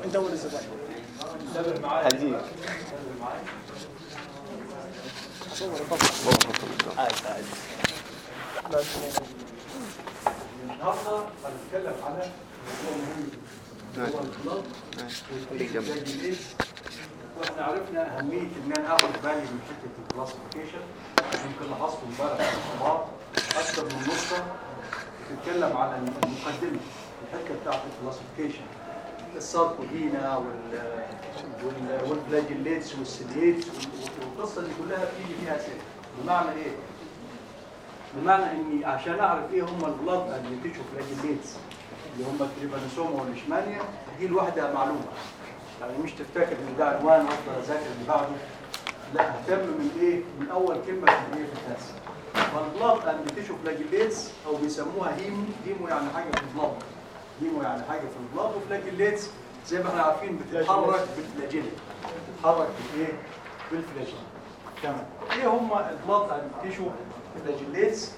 ندور الزبائن هديك صور فقط عادي عادي النهارده هنتكلم على موضوع مهم هو البلاد خليك جنبي. والإنتاج واحنا عرفنا اهميه ان انا اخد بالي من حته الكلاسيفيكيشن يمكن لاحظته امبارح في الاختبار اكثر من نسخه بتتكلم على المقدمه الحته بتاعت الكلاسيفيكيشن الساركودينا وال وال- والفلاجيليتس والسيليتس والقصه دي كلها بتيجي فيها اسئله بمعنى ايه؟ بمعنى اني عشان اعرف ايه هم البلاد ادمنتيشن فلاجيليتس اللي هم التريبانوسوما والليشمانيا دي لوحدها معلومه يعني مش تفتكر ان ده عنوان وافضل اذاكر اللي بعده لا اهتم من ايه؟ من اول كلمه في ايه في الدرس فالبلاد ادمنتيشن فلاجيليتس او بيسموها هيمو هيمو يعني حاجه في البلاد هيمو يعني حاجه في البلاد وفلاجيليتس زي ما احنا عارفين بتتحرك بالفلاجيل بتتحرك بالايه؟ بالفلاجيل تمام ايه هم البلاد ادمنتيشن فلاجيليتس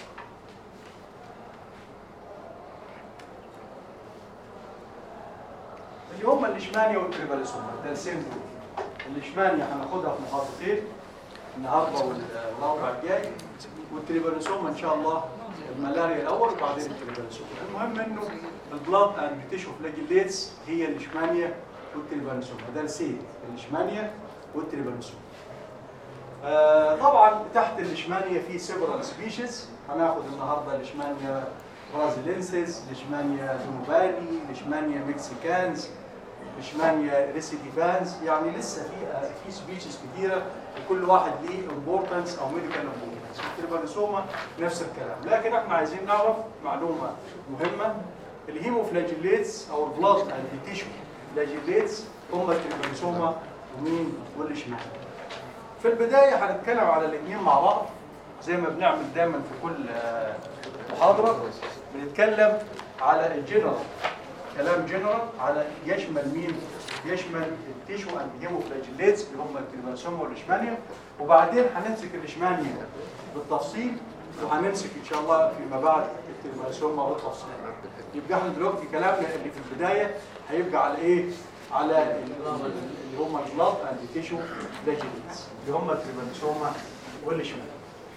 اللي هم الليشمانيا والتريباليسوما الدرسين دول الليشمانيا هناخدها في محاضرتين النهارده وال- والاربع الجاي والتريباليسوما ان شاء الله الملاريا الاول وبعدين التريباليسوما المهم انه البلاد اند تيشو فلاجيليتس هي الليشمانيا والتريباليسوما درسين الليشمانيا والتريباليسوما آه، طبعا تحت الليشمانيا في سيبرال سبيشيز هناخد النهارده ليشمانيا برازيلينسيس ليشمانيا دونوباني ليشمانيا مكسيكانز ليشمانيا ريسيديفانز يعني لسه في آه، في سبيشيز كتيره وكل واحد ليه امبورتنس او ميديكال امبورتنس التريبانوسوما نفس الكلام لكن احنا عايزين نعرف معلومه مهمه الهيموفلاجيليتس او البلاد اند تيشو فلاجيليتس هم التريبانوسوما ومين والليشمانيا في البداية هنتكلم على الاثنين مع بعض زي ما بنعمل دايما في كل آه، محاضرة بنتكلم على الجنرال كلام جنرال على يشمل مين؟ يشمل التيشو اند هيموفلاجيليتس اللي هم التريبانوسوما والليشمانيا وبعدين هنمسك الليشمانيا بالتفصيل وهنمسك ان شاء الله فيما بعد التريبانوسوما بالتفصيل يبقى احنا دلوقتي كلامنا اللي في البداية هيبقى على ايه؟ على ال- اللي هم البلاد اند تيشو فلاجيليتس اللي هم التريبانوسوما والليشمانيا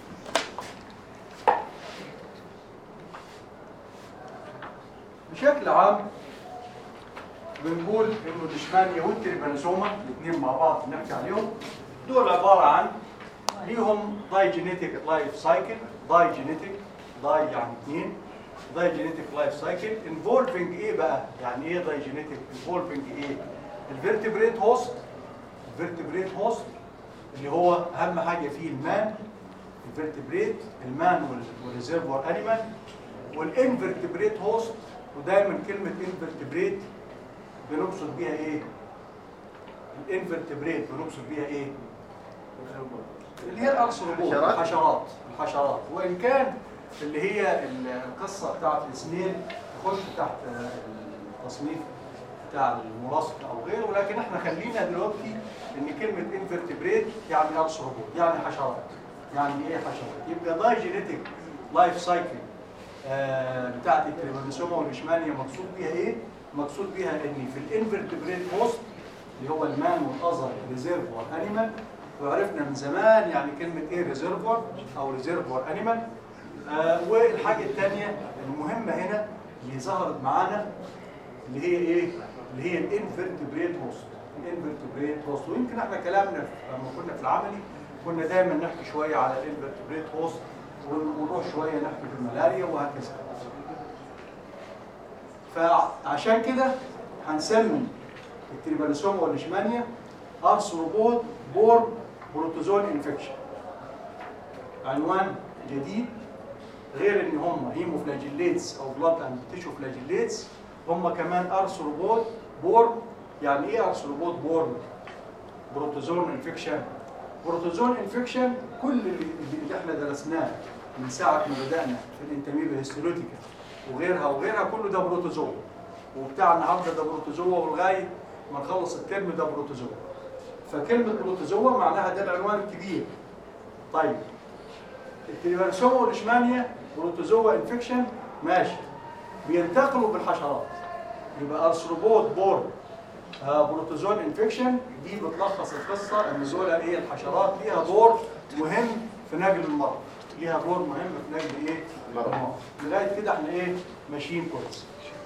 بشكل عام بنقول انه الليشمانيا والتريبانوسوما الاثنين مع بعض بنحكي عليهم دول عباره عن ليهم داي جينيتيك لايف سايكل داي جينيتيك داي يعني اثنين داي جينيتيك لايف سايكل انفولفنج ايه بقى؟ يعني ايه داي جينيتيك انفولفنج ايه؟ الفيرتبريت هوست الفيرتبريت هوست اللي هو اهم حاجه فيه المان الفيرتبريت المان وال- والريزرفوار انيمال والانفرتبريت هوست ودايما كلمه انفرتبريت بنقصد بيها ايه؟ الانفرتبريت بنقصد بيها ايه؟ اللي هي الارثروبود حشرات؟ الحشرات الحشرات وان كان اللي هي القصه بتاعت السنين تخش تحت التصنيف بتاع الملاصق او غيره ولكن احنا خلينا دلوقتي ان كلمه انفرتبريت يعني ارثروبود يعني حشرات يعني ايه حشرات يبقى داي جينيتيك لايف سايكل بتاعت التريبانوسوما والليشمانيا مقصود بيها ايه؟ مقصود بيها ان في الانفرتبريت هوست اللي هو المان والاذر ريزيرفوار انيمال وعرفنا من زمان يعني كلمه ايه ريزيرفوار او ريزيرفوار انيمال آه والحاجه الثانيه المهمه هنا اللي ظهرت معانا اللي هي ايه؟ اللي هي الانفرتبريت هوست الانفرتبريت هوست ويمكن احنا كلامنا في- لما كنا في العملي كنا دايما نحكي شويه على الانفرتبريت هوست ونروح شويه نحكي في الملاريا وهكذا فعشان كده هنسمي التريبانوسوما والليشمانيا ارثروبود بور بروتوزون انفكشن عنوان جديد غير ان هم هيموفلاجيليتس او بلاد اند تيشو فلاجيليتس هم كمان ارثروبود بور يعني ايه ارثروبود بور بروتوزون انفكشن بروتوزون انفكشن كل اللي, اللي احنا درسناه من ساعه ما بدانا في الانتاميبا هيستولوتيكا وغيرها وغيرها كله ده بروتوزوا وبتاع النهارده ده بروتوزوا ولغايه ما نخلص الترم ده بروتوزوا فكلمه بروتوزوا معناها ده العنوان الكبير طيب التريبانوسوما والاشمانيا بروتوزوا انفكشن ماشي بينتقلوا بالحشرات يبقى ارثروبود بورن آه، بروتوزول انفكشن دي بتلخص القصه ان دول ايه الحشرات ليها دور مهم في نقل المرض ليها دور مهم في نقل ايه المرض لغايه كده احنا ايه ماشيين كويس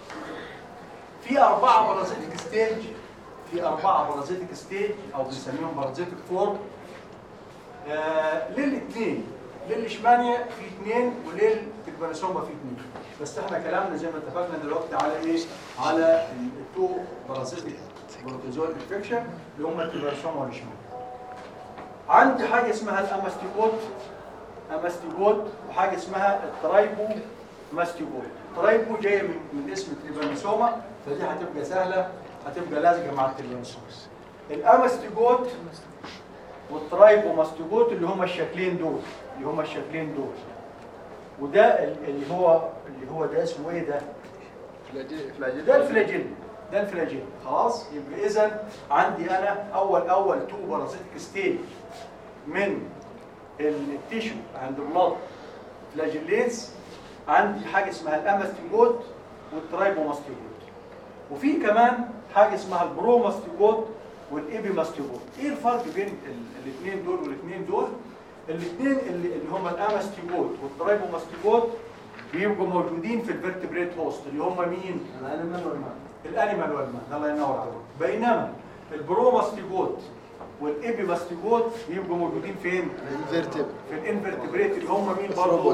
في اربعه بارازيتيك ستيج في اربعه بارازيتيك ستيج او بنسميهم بارازيتيك فورم آه للاثنين للاشمانيا في اثنين وللتربانوسوما في اثنين بس احنا كلامنا زي ما اتفقنا دلوقتي على ايه على التو بارازيتيك بروتوزوال انفكشن اللي هم التربانوسوما والاشمانيا عندي حاجه اسمها الاماستيكوت اماستيكوت وحاجه اسمها الترايبو ماستيكوت الترايبو جايه من من اسم تريبانوسوما فدي هتبقى سهله هتبقى لازقه مع التريبانوسوما الاماستيكوت والترايبوماستيكوت اللي هما الشكلين دول اللي هما الشكلين دول وده ال- اللي هو اللي هو ده اسمه ايه ده؟ ده الفلاجيل ده الفلاجيل خلاص يبقى اذا عندي انا اول اول تو بارازيتيك ستيج من التيشو عند البلاد فلاجيليتس عندي حاجه اسمها الاماستيجوت والترايبوماستيجوت وفي كمان حاجه اسمها البروماستيجوت والايبيماستيجوت ايه الفرق بين الاثنين دول والاثنين دول الاثنين اللي, اللي هم الاماستيجوت والترايبوماستيجوت بيبقوا موجودين في الفيرتبريت هوست اللي هم مين الانيمال والمان الانيمال والمان الله ينور عليك بينما البروماستيجوت والايبيماستيجوت بيبقوا موجودين فين الانفيرتيبل في الانفرتبريت اللي هم مين برضه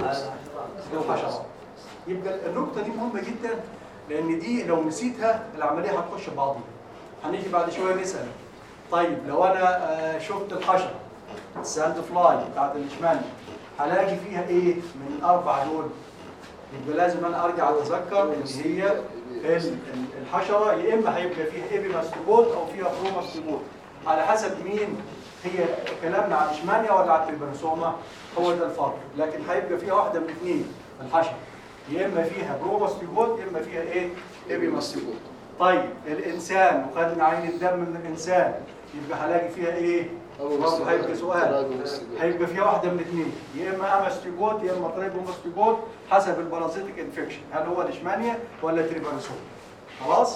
الحشرات يبقى النقطه دي مهمه جدا لان دي لو نسيتها العمليه هتخش في بعضيها هنيجي بعد شويه نسال طيب لو انا آه، شفت الحشره الساند فلاي بتاعت الاشمال هلاقي فيها ايه من الاربع دول يبقى لازم انا ارجع اتذكر ان هي ال- ال- الحشره يا اما هيبقى فيها ايبي ماستوبوت او فيها برو ماستوبوت على حسب مين هي كلامنا عن اشمانيا ولا عن البرسوما هو ده الفرق لكن هيبقى فيها واحده من اثنين الحشره يا اما فيها برو ماستوبوت يا اما فيها ايه ايبي ماستوبوت طيب الانسان وخدنا عين الدم من الانسان يبقى هلاقي فيها ايه برضه هيبقى سؤال هيبقى فيها واحده من اثنين يا اما اماستيجوت يا اما تريبوماستيجوت حسب البارازيتيك انفكشن هل هو الاشمانيا ولا تريبانوسوم خلاص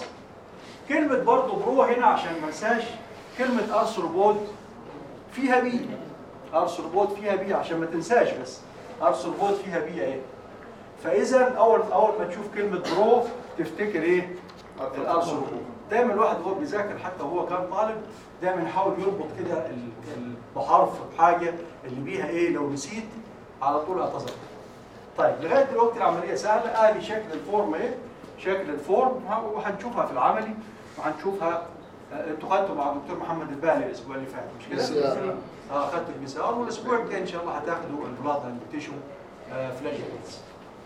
كلمه برضه برو هنا عشان ما انساش كلمه ارثروبود فيها بي ارثروبود فيها بي عشان ما تنساش بس ارثروبود فيها بي ايه فاذا اول اول ما تشوف كلمه برو تفتكر ايه الارثروبود دايما الواحد وهو بيذاكر حتى وهو كان طالب دايما يحاول يربط كده ال- ال- بحرف بحاجه اللي بيها ايه لو نسيت على طول اتذكر طيب لغايه دلوقتي العمليه سهله ادي شكل الفورم ايه شكل الفورم وه- وهنشوفها في العملي وهنشوفها آه، انتوا خدتوا مع الدكتور محمد البالي الاسبوع اللي فات مش كده؟ PCR. اه خدتوا البي سي ار والاسبوع الجاي ان شاء الله هتاخدوا البلاد اند تيشو فلاجيلز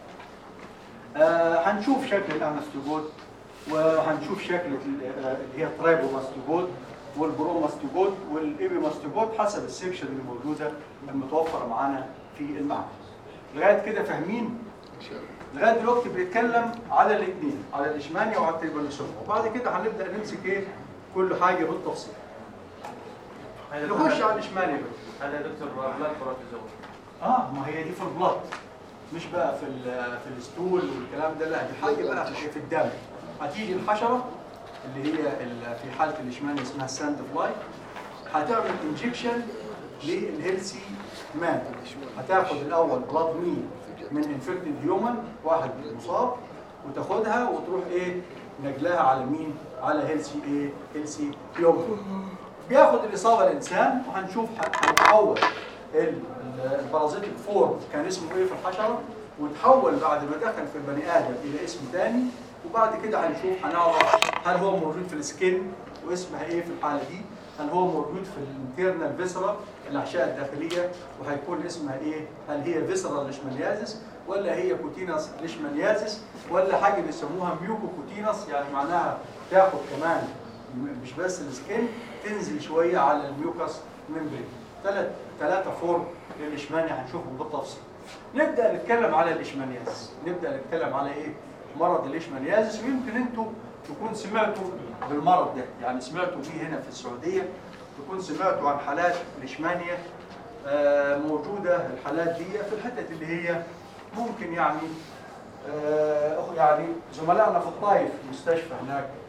آه هنشوف شكل الاماستيجوت وهنشوف شكل ال- آه، اللي هي الترايبوماستيجوت والبروماستيجوت والايبيماستيجوت حسب السكشن اللي موجوده المتوفره معانا في المعهد. لغايه كده فاهمين؟ لغايه دلوقتي بنتكلم على الاثنين على الاشمانيا وعلى التريبانوسوم وبعد كده هنبدا نمسك ايه كل حاجه بالتفصيل. نخش على الاشمانيا بقى. هذا دكتور بلاد بروتوزوم اه ما هي دي في البلط مش بقى في ال- في الستول والكلام ده لا دي حاجه بقى في في الدم هتيجي الحشره اللي هي ال- في حاله الاشمانيا اسمها الساند فلاي هتعمل انجكشن للهيلسي مان هتاخد الاول بلاد مين من انفكتد هيومن واحد مصاب وتاخدها وتروح ايه نقلها على مين على هيلسي ايه هيلسي هيومن بياخد الاصابه الانسان وهنشوف ه- هيتحول ال- ال- البارازيتيك فورم كان اسمه ايه في الحشره وتحول بعد ما دخل في البني ادم الى اسم ثاني وبعد كده هنشوف هنعرف هل هو موجود في السكين واسمها ايه في الحاله دي هل هو موجود في الانترنال فيسرا الاحشاء الداخليه وهيكون اسمها ايه هل هي فيسرا ليشماليازيس ولا هي كوتينس ليشماليازيس ولا حاجه بيسموها ميوكو كوتينس يعني معناها تاخد كمان م- مش بس السكين تنزل شويه على الميوكس ممبرين ثلاث ثلاثه فورم للاشمانيا هنشوفهم بالتفصيل نبدا نتكلم على الاشمانيازيس نبدا نتكلم على ايه مرض الاشمانيازيس ويمكن انتوا تكون سمعتوا بالمرض ده يعني سمعتوا بيه هنا في السعوديه تكون سمعتوا عن حالات الاشمانيا آه، موجوده الحالات دي في الحتت اللي هي ممكن يعني آه، يعني زملائنا في الطائف مستشفى هناك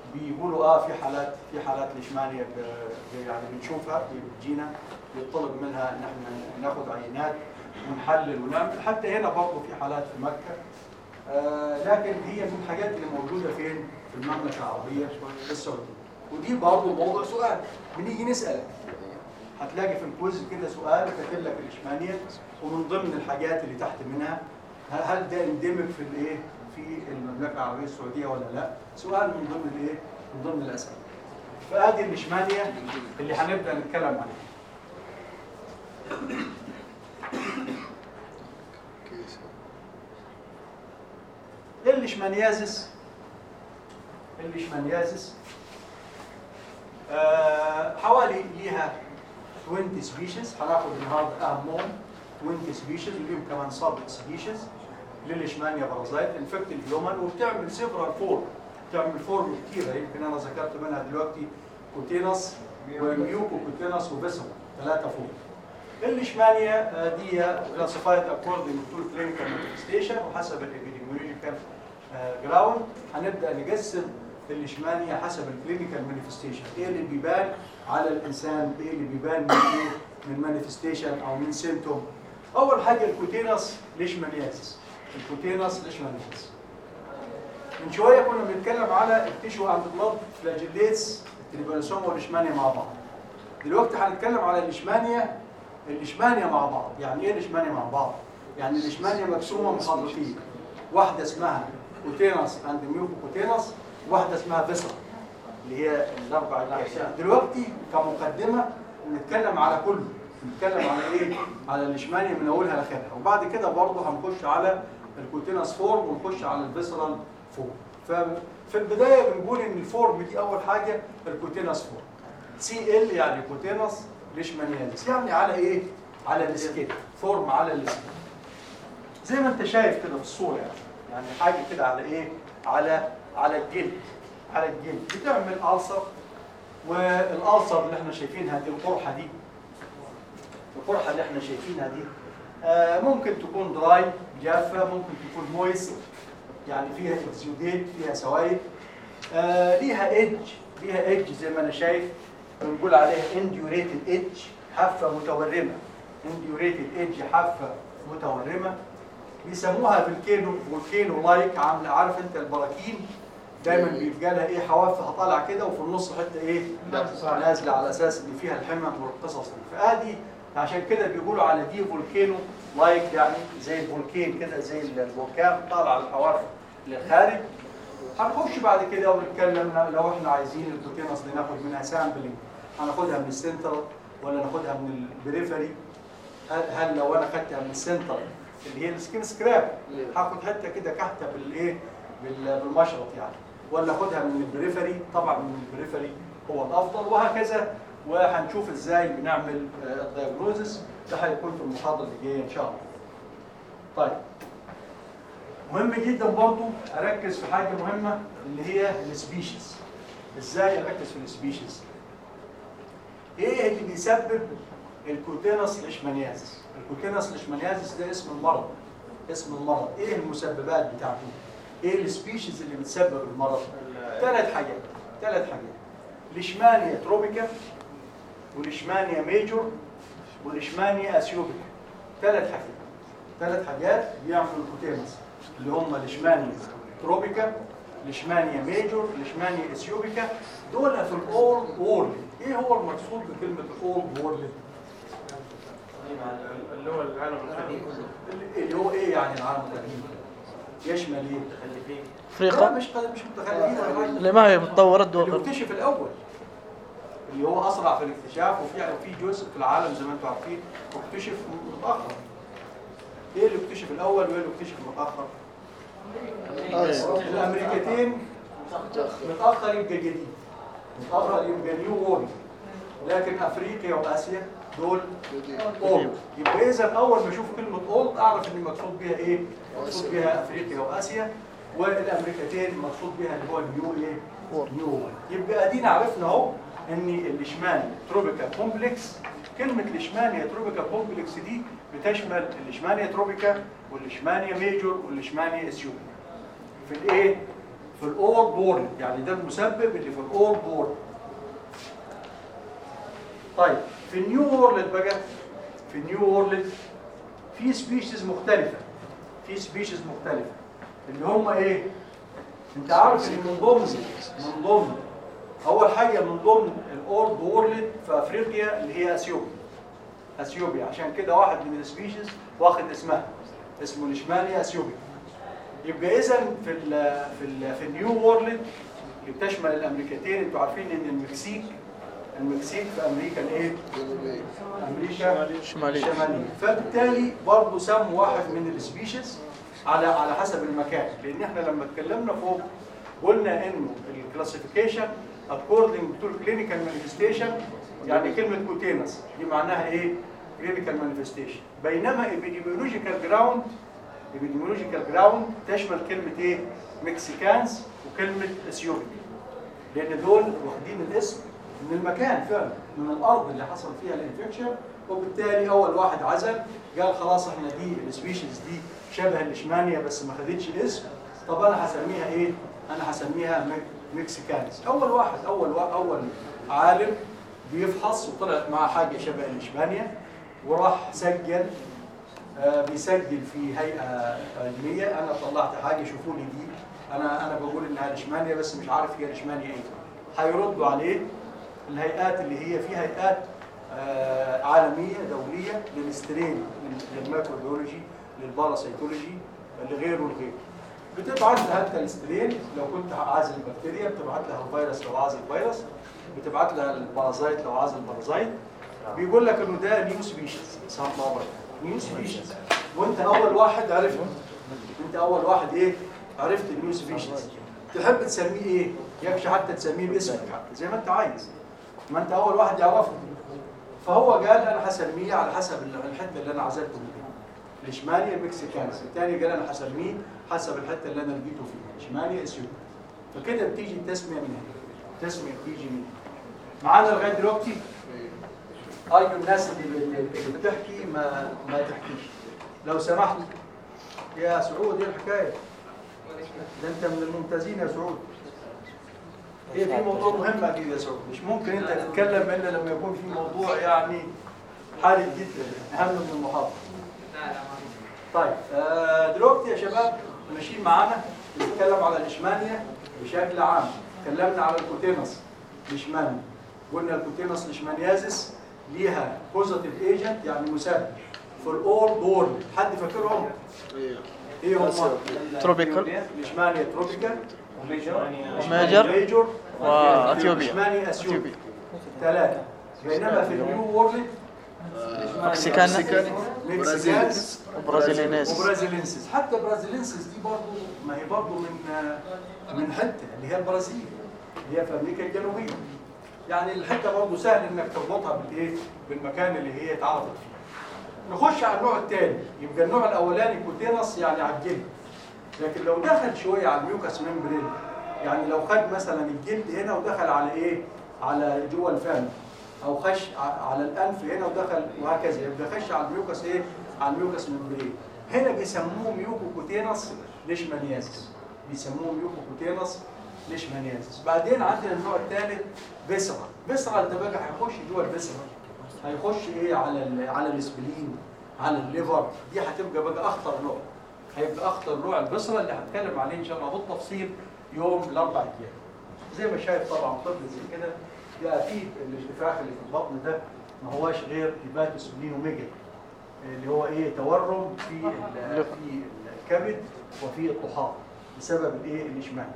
بيقولوا اه في حالات في حالات ليشمانيا ب- ب- يعني بنشوفها بتجينا بيطلب منها ان احنا ناخد عينات ونحلل ونعمل حتى هنا برضه في حالات في مكه آه لكن هي من الحاجات اللي موجوده فين؟ في المملكه العربيه السعوديه ودي برضه موضوع سؤال بنيجي نسالك هتلاقي في الكويز كده سؤال كاتب لك الاشمانيه ومن ضمن الحاجات اللي تحت منها ه- هل ده يندمج في الايه في المملكه العربيه السعوديه ولا لا؟ سؤال من ضمن الايه؟ من ضمن الاسئله. فادي الاشمانيه اللي هنبدا نتكلم عليها. ايه الليشمانيازيس؟ الليشمانيازيس آه حوالي ليها 20 سبيشيز هناخد النهارده اهمهم 20 سبيشيز وليهم كمان سب سبيشيز للاشمانيا بارازايت انفكت الهيومن وبتعمل سيفرال فورم بتعمل فورم كتيره يمكن انا ذكرت منها دلوقتي كوتينس وميوكو كوتينس وفيسم ثلاثه فورم الليشمانيا آه، دي كلاسيفايد اكوردنج تو كلينيكال مانيفستيشن وحسب الابيديميولوجيكال جراوند هنبدا نقسم الليشمانيا حسب الكلينيكال مانيفستيشن ايه اللي بيبان على الانسان ايه اللي بيبان من ايه من مانيفستيشن او من سيمتوم اول حاجه الكوتينس ليشمانيازيس الكوتينس ليشمانيازيس من شويه كنا بنتكلم على التيشو اند بلاد فلاجيليتس التريبانوسوما والاشمانيا مع بعض دلوقتي هنتكلم على الاشمانيا الاشمانيا مع بعض يعني ايه الاشمانيا مع بعض يعني الاشمانيا مقسومه محاضرتين واحده اسمها كوتينس اند ميوكو كوتينس واحده اسمها فيسرا اللي هي الاربع الاشياء دلوقتي كمقدمه نتكلم على كله نتكلم على ايه على الاشمانيا من اولها لاخرها وبعد كده برضه هنخش على الكوتينس فورم ونخش على الفيسرال فورم ففي البدايه بنقول ان الفورم دي اول حاجه الكوتينس فورم سي ال يعني كوتينس ليشمانيازيس يعني على ايه على السكين فورم على السكين زي ما انت شايف كده في الصوره يعني يعني حاجه كده على ايه على على الجلد على الجلد بتعمل ألسر والألسر اللي احنا شايفينها دي القرحه دي القرحه اللي احنا شايفينها دي آه ممكن تكون دراي جافه ممكن تكون مويس يعني فيها اكزيوديت فيها سوائل آه ليها ايدج ليها ايدج زي ما انا شايف بنقول عليها انديوريتد ايدج حافه متورمه انديوريتد ايدج حافه متورمه بيسموها فولكينو فولكينو لايك عامله عارف انت البراكين دايما بيبقى لها ايه حوافها طالعه كده وفي النص حته ايه نازله على اساس ان فيها الحمم والقصص دي فادي عشان كده بيقولوا على دي فولكينو لايك يعني زي الفولكين كده زي البركان طالع الحواف للخارج هنخش بعد كده ونتكلم لو احنا عايزين البروتينس دي ناخد منها سامبلنج هناخدها من السنتر ولا ناخدها من البريفري هل, هل لو انا خدتها من السنتر اللي هي السكين سكراب هاخد حته كده كحته بالايه بال- بالمشرط يعني ولا اخدها من البريفري طبعا من البريفري هو الافضل وهكذا وهنشوف ازاي بنعمل الدايجنوزس ده هيكون في المحاضره اللي جايه ان شاء الله. طيب مهم جدا برضو اركز في حاجه مهمه اللي هي السبيشيز ازاي اركز في السبيشيز ايه اللي بيسبب الكوتينس ليشمانيازيس الكوتينس ليشمانيازيس ده اسم المرض اسم المرض ايه المسببات بتاعته ايه السبيشيز اللي بتسبب المرض ثلاث حاجات ثلاث حاجات ليشمانيا تروبيكا وليشمانيا ميجور وليشمانيا اثيوبيكا ثلاث حاجات ثلاث حاجات بيعملوا الكوتينس اللي هم ليشمانيا تروبيكا ليشمانيا ميجور ليشمانيا اثيوبيكا دول في الاول وورلد ايه هو المقصود بكلمه الاول وورلد اللي هو العالم القديم اللي هو ايه يعني العالم القديم يشمل ايه متخلفين لا افريقيا مش مش متخلفين ولا حاجه اللي ما هي متطوره اللي الدول مكتشف الاول اللي هو اسرع في الاكتشاف وفي في جزء في العالم زي ما انتم عارفين واكتشف متاخر ايه اللي اكتشف الاول وايه اللي اكتشف متاخر الامريكتين متاخر يبقى جديد متاخر يبقى نيو وورلد لكن افريقيا واسيا دول اولد يبقى اذا اول ما اشوف كلمه اولد اعرف ان المقصود بها ايه؟ مقصود بها افريقيا واسيا والامريكتين مقصود بها اللي هو النيو ايه؟ نيو وورلد يبقى ادينا عرفنا اهو ان الاشماني تروبيكال كومبلكس كلمه الاشمانيا تروبيكال كومبلكس دي بتشمل الاشمانيا تروبيكا والاشمانيا ميجور والاشمانيا اثيوبيا في الايه في الاول بورد يعني ده المسبب اللي في الاول بورد طيب في النيو وورلد بقى في النيو وورلد في سبيشيز مختلفه في سبيشيز مختلفه اللي هم ايه انت عارف ان من ضمن من ضمن اول حاجه من ضمن الاولد وورلد في افريقيا اللي هي اثيوبيا اثيوبيا عشان كده واحد من السبيشيز واخد اسمها اسمه ليشمانيا اثيوبيا يبقى اذا في ال في ال في النيو وورلد اللي بتشمل الامريكتين انتوا عارفين ان المكسيك المكسيك في امريكا الايه؟ امريكا شمالية. الشماليه فبالتالي برضه سموا واحد من السبيشيز على على حسب المكان لان احنا لما اتكلمنا فوق قلنا انه الكلاسيفيكيشن according to clinical manifestation يعني كلمه كوتينس دي معناها ايه؟ clinical manifestation بينما epidemiological ground epidemiological ground تشمل كلمه ايه؟ مكسيكانز وكلمه اثيوبيا لان دول واخدين الاسم من المكان فعلا من الارض اللي حصل فيها الانفكشن وبالتالي اول واحد عزل قال خلاص احنا دي السبيشيز دي شبه الاشمانيا بس ما خدتش الاسم طب انا هسميها ايه؟ انا هسميها مك- مكسيكانز اول واحد اول وا- اول عالم بيفحص وطلعت معاه حاجه شبه الاشمانيا وراح سجل آه، بيسجل في هيئه علميه انا طلعت حاجه شوفوا لي دي انا انا بقول انها الاشمانيا بس مش عارف هي الاشمانيا ايه هيردوا عليه الهيئات اللي هي في هيئات آه، عالميه دوليه للسترين لل- للميكروبيولوجي للباراسيتولوجي لغيره لغيره بتبعت لها انت السترين لو كنت عازل البكتيريا بتبعت لها الفيروس لو عازل الفيروس بتبعت لها البارازايت لو عازل البارازايت بيقول لك انه ده نيو سبيشيز صح بابا نيو سبيشيز وانت اول واحد عرفت انت اول واحد ايه عرفت النيو سبيشيز تحب تسميه ايه يكفي حتى تسميه باسمك حتى زي ما انت عايز ما انت اول واحد يعرفه فهو قال انا هسميه على حسب الحته اللي انا عزلته فيها الاشمالي المكسيكانز الثاني قال انا هسميه حسب الحته اللي انا لقيته فيها اشمالي اثيوبيا فكده بتيجي التسميه من هنا التسميه بتيجي من هنا معانا لغايه دلوقتي ارجو الناس اللي اللي بتحكي ما ما تحكيش لو سمحت يا سعود ايه الحكايه ده انت من الممتازين يا سعود هي في موضوع مهم اكيد يا سعود مش ممكن انت تتكلم الا لما يكون في موضوع يعني حرج جدا اهم من المحاضره طيب آه، دلوقتي يا شباب ماشيين معانا بنتكلم على الاشمانيا بشكل عام اتكلمنا على الكوتينس الاشماني قلنا الكوتينس الاشمانيازيس ليها بوزيتيف ايجنت يعني مسبب في الاول وورلد حد فاكرهم؟ ايه هم؟ تروبيكال الاشمانيا تروبيكال ميجر ميجور وأثيوبيا. الاشماني اثيوبيا ثلاثه بينما في النيو وورلد مكسيكانا مكسيكانز وبرازيلينيس وبرازيلينسيس حتى برازيلينسيس دي برضه ما هي برضه من من حته اللي هي البرازيل اللي هي في امريكا الجنوبيه يعني الحته برضه سهل انك تربطها بالايه بالمكان اللي هي اتعرضت فيه نخش على النوع الثاني يبقى النوع الاولاني كوتينس يعني على الجلد لكن لو دخل شويه على الميوكاس ممبرين يعني لو خد مثلا الجلد هنا ودخل على ايه على جوه الفم او خش ع- على الانف هنا ودخل وهكذا يبقى خش على الميوكاس ايه على الميوكاس ممبرين هنا بيسموه ميوكوكوتينس ليشمانيازيس بيسموه ميوكوكوتينس ليشمانيازيس بعدين عندنا النوع الثالث فيسرال فيسرال ده بقى هيخش جوه الفيسرال هيخش ايه على ال على الاسبلين على الليفر دي هتبقى بقى اخطر نوع هيبقى اخطر نوع البصره اللي هتكلم عليه ان شاء الله بالتفصيل يوم الاربع ايام زي ما شايف طبعا طفل زي كده ده اكيد الاشتفاخ اللي في البطن ده ما هواش غير هيباتوس بلينوميجا اللي هو ايه تورم في ال- في الكبد وفي الطحال بسبب الايه الاشمعنى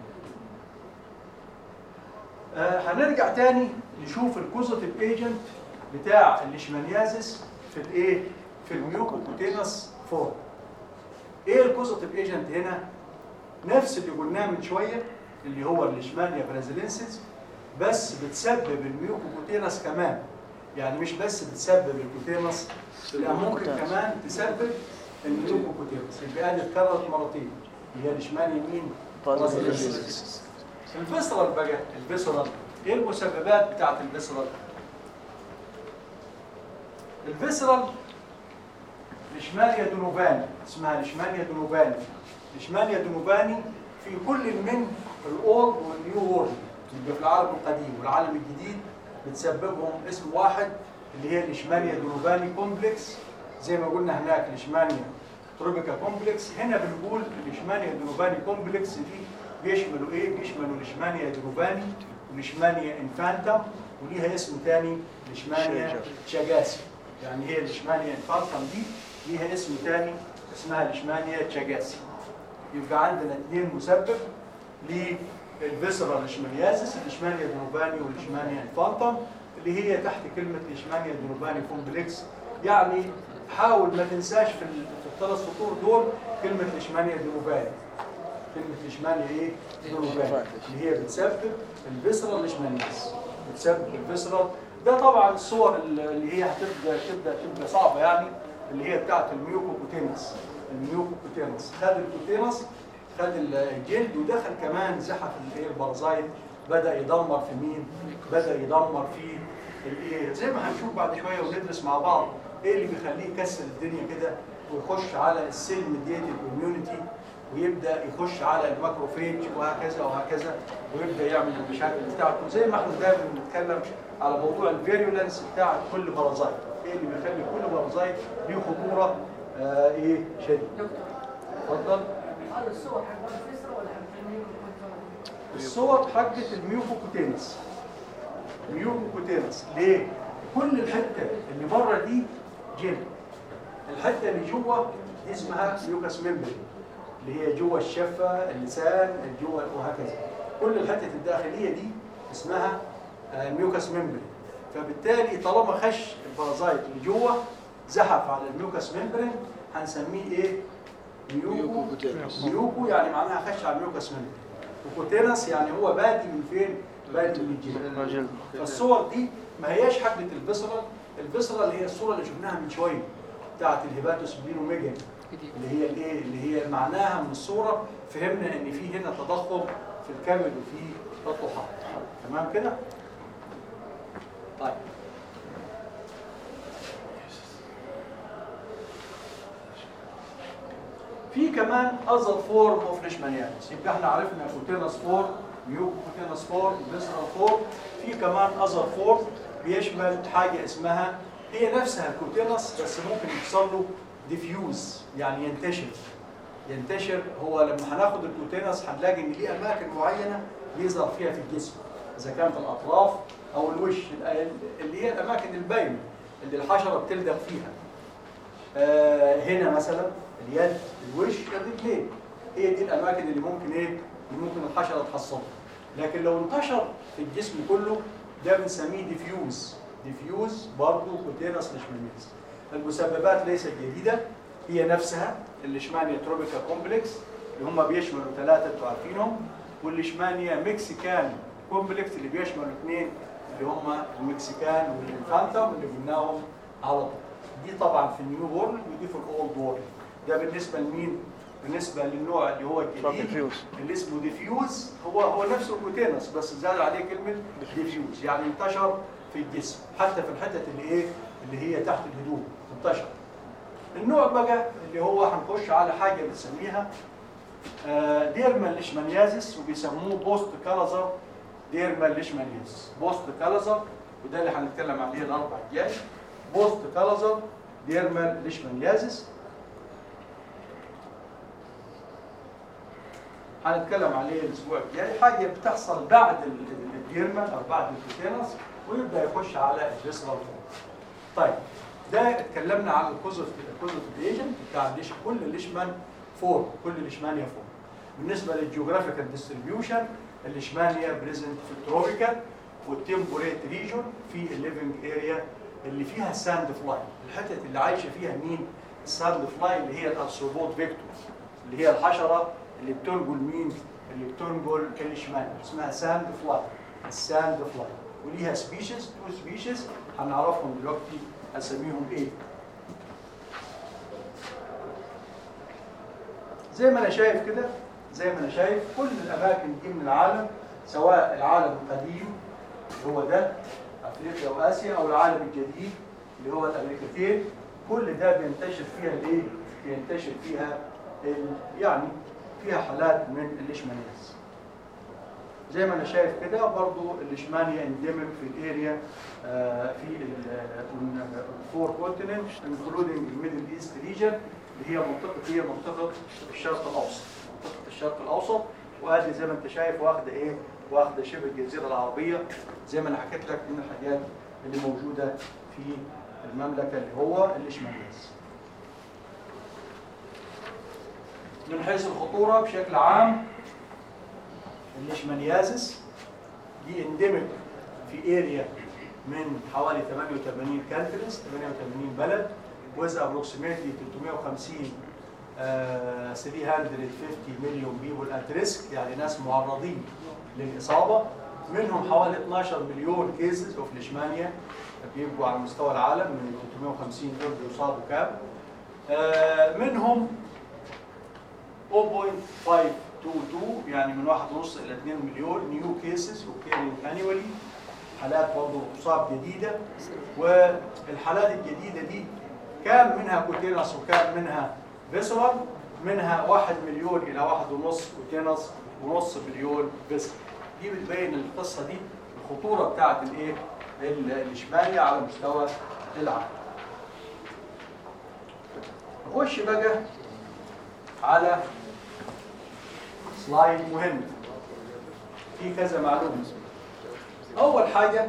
آه هنرجع تاني نشوف الكوزيتيف ايجنت بتاع الليشمانيازيس في الايه في الميوكوكوتينس فورم ايه الكوزيتيف ايجنت هنا نفس اللي قلناه من شويه اللي هو الليشمانيا برازيلينسيس بس بتسبب الميوكوكوتينس كمان يعني مش بس بتسبب الكوتينس لا ممكن كمان تسبب الميوكوكوتينس يبقى دي اتكررت مرتين اللي هي الليشمانيا مين برازيلينسيس الفيسرال بقى الفيسرال ايه المسببات بتاعت الفيسرال الفيسرال ليشمانيا دونوفاني اسمها ليشمانيا دونوفاني ليشمانيا دونوفاني في كل من الاولد والنيو وورلد يبقى في العالم القديم والعالم الجديد بتسببهم اسم واحد اللي هي الاشمانيا دروباني كومبلكس زي ما قلنا هناك الاشمانيا تروبيكا كومبلكس هنا بنقول الاشمانيا دروباني كومبلكس دي بيشملوا ايه؟ بيشملوا الاشمانيا دروباني والاشمانيا انفانتم وليها اسم تاني الاشمانيا تشاجاسي يعني هي الاشمانيا انفانتم دي ليها اسم تاني اسمها الاشمانيا تشاجاسي يبقى عندنا اثنين مسبب للفيسرال الاشمانيازيس الاشمانيا دروباني والاشمانيا انفانتم اللي هي تحت كلمه الاشمانيا دروباني كومبلكس يعني حاول ما تنساش في ال- في الثلاث سطور دول كلمه الاشمانيا دروباني كلمه الاشمانيا ايه؟ دروباني اللي هي بتسبب الفيسرال الاشمانياز بتسبب الفيسرال ده طبعا الصور اللي هي هتبدا تبدا تبقى صعبه يعني اللي هي بتاعت الميوكوكوتينس الميوكوكوتينس خد الكوتينس خد الجلد ودخل كمان زحف الايه البرازيت بدا يدمر في مين؟ بدا يدمر في الايه زي ما هنشوف بعد شويه وندرس مع بعض ايه اللي بيخليه يكسر الدنيا كده ويخش على السيل ميديتد اميونيتي ويبدا يخش على الماكروفيج وهكذا وهكذا ويبدا يعمل المشاكل بتاعته زي ما احنا دايما بنتكلم على موضوع الفيريولنس بتاع كل بارازايت ايه اللي بيخلي كل بارازايت ليه خطوره آه ايه شديده دكتور اتفضل هذا الصور حق الفيسرا ولا حق الميمو كنترول؟ الصور حقت الميوكوكوتينس ميوكوكوتينس ليه؟ كل الحته اللي بره دي جلد الحته اللي جوه دي اسمها ميوكاس ميمبرين اللي هي جوه الشفه اللسان جوه وهكذا كل الحته الداخليه دي اسمها آه، ميوكاس ميمبرين فبالتالي طالما خش البارازايت اللي جوه زحف على الميوكاس ميمبرين هنسميه ايه؟ ميوكو ميوكو يعني معناها خش على الميوكاس ميمبرين وكوتينس يعني هو بادي من فين؟ بادي من الجلد الجلد فالصور دي ما هياش حقة الفيسرال الفيسرال هي الصورة اللي شفناها من شوية بتاعت الهيباتوس بلينوميجان اللي هي الايه اللي هي معناها من الصورة فهمنا ان في هنا تضخم في الكبد وفي الطحال تمام كده؟ طيب في كمان اذر فورم اوف ليشمانيانس يبقى احنا عرفنا كوتينس فورم ميوكو كوتينس فورم فيسرال فورم في كمان اذر فورم بيشمل حاجه اسمها هي نفسها الكوتينس بس ممكن يحصل له ديفيوز يعني ينتشر ينتشر هو لما هناخد الكوتينس هنلاقي ان ليه اماكن معينه بيظهر فيها في الجسم اذا كانت الاطراف او الوش اللي هي الاماكن الباينه اللي الحشره بتلدغ فيها آه، هنا مثلا اليد الوش الرجلين هي دي الاماكن اللي ممكن ايه اللي ممكن الحشره تحصلها لكن لو انتشر في الجسم كله ده بنسميه ديفيوز ديفيوز برضه كوتينس ليشمانياس المسببات ليست جديده هي نفسها الليشمانيا تروبيكا كومبلكس اللي هم بيشملوا ثلاثه انتوا عارفينهم والليشمانيا مكسيكان كومبلكس اللي بيشملوا اثنين اللي هم المكسيكان والانفانتم اللي قلناهم على طول دي طبعا في النيو وورلد ودي في الاولد وورلد ده بالنسبه لمين؟ بالنسبه للنوع اللي هو الجديد ديفيوز. اللي اسمه ديفيوز هو هو نفسه الكوتينس بس زاد عليه كلمه ديفيوز يعني انتشر في الجسم حتى في الحتت اللي ايه اللي هي تحت الهدوم انتشر النوع بقى اللي هو هنخش على حاجه بنسميها آه، ديرمال ليشمانيازيس وبيسموه بوست كالازر ديرمال ليشمانيازيس بوست كالازر وده اللي هنتكلم عليه الاربع الجاي بوست كالازر ديرمال ليشمانيازيس هنتكلم عليه الاسبوع الجاي حاجه بتحصل بعد ال- ال- الديرمال او بعد الكوتينس ويبدا يخش على الفيسرال طيب ده اتكلمنا عن الكوزف الكوزف ايجنت بتاع الليش كل الليشمان فور كل الليشمانيا فور بالنسبه للجيوغرافيكال ديستريبيوشن الليشمانيا بريزنت في التروبيكال والتمبوريت ريجون في الليفنج اريا اللي فيها الساند فلاي الحتت اللي عايشه فيها مين الساند فلاي اللي هي الارثروبود فيكتور اللي هي الحشره اللي بتنقل مين اللي بتنقل الليشمانيا اسمها ساند فلاي الساند فلاي وليها سبيشيز تو سبيشيز هنعرفهم دلوقتي اساميهم ايه زي ما انا شايف كده زي ما انا شايف كل الاماكن دي من العالم سواء العالم القديم اللي هو ده افريقيا واسيا او العالم الجديد اللي هو الامريكتين كل ده بينتشر فيها الايه؟ بينتشر فيها ال- يعني فيها حالات من الليشمانياز زي ما انا شايف كده برضو الليشمانيا انديميك في الاريا آه، في الفور كونتيننت انكلودنج الميدل ايست ريجن اللي هي منطقه هي منطقه الشرق الاوسط منطقه الشرق الاوسط وادي زي ما انت شايف واخده ايه واخده شبه الجزيره العربيه زي ما انا حكيت لك من الحاجات اللي موجوده في المملكه اللي هو الليشمانياز من حيث الخطوره بشكل عام الليشمانيازس دي انديميك في اريا من حوالي 88 كانتريز 88 بلد with approximately 350 آه، 350 مليون بيبول at risk يعني ناس معرضين للإصابة منهم حوالي 12 مليون كيسز اوف ليشمانيا بيبقوا على مستوى العالم من 350 دول بيصابوا كام آه، منهم 0.522 يعني من 1.5 الى 2 مليون نيو كيسز اوكيرنج انيولي حالات برضه تصاب جديده والحالات الجديده دي كان منها كوتينس وكان منها فيسرال منها 1 مليون الى 1.5 كوتينس ونص مليون فيسرال دي بتبين القصه دي الخطوره بتاعت الايه ال- الاشماليه على مستوى العالم نخش بقى على سلايد مهم في كذا معلومه اول حاجه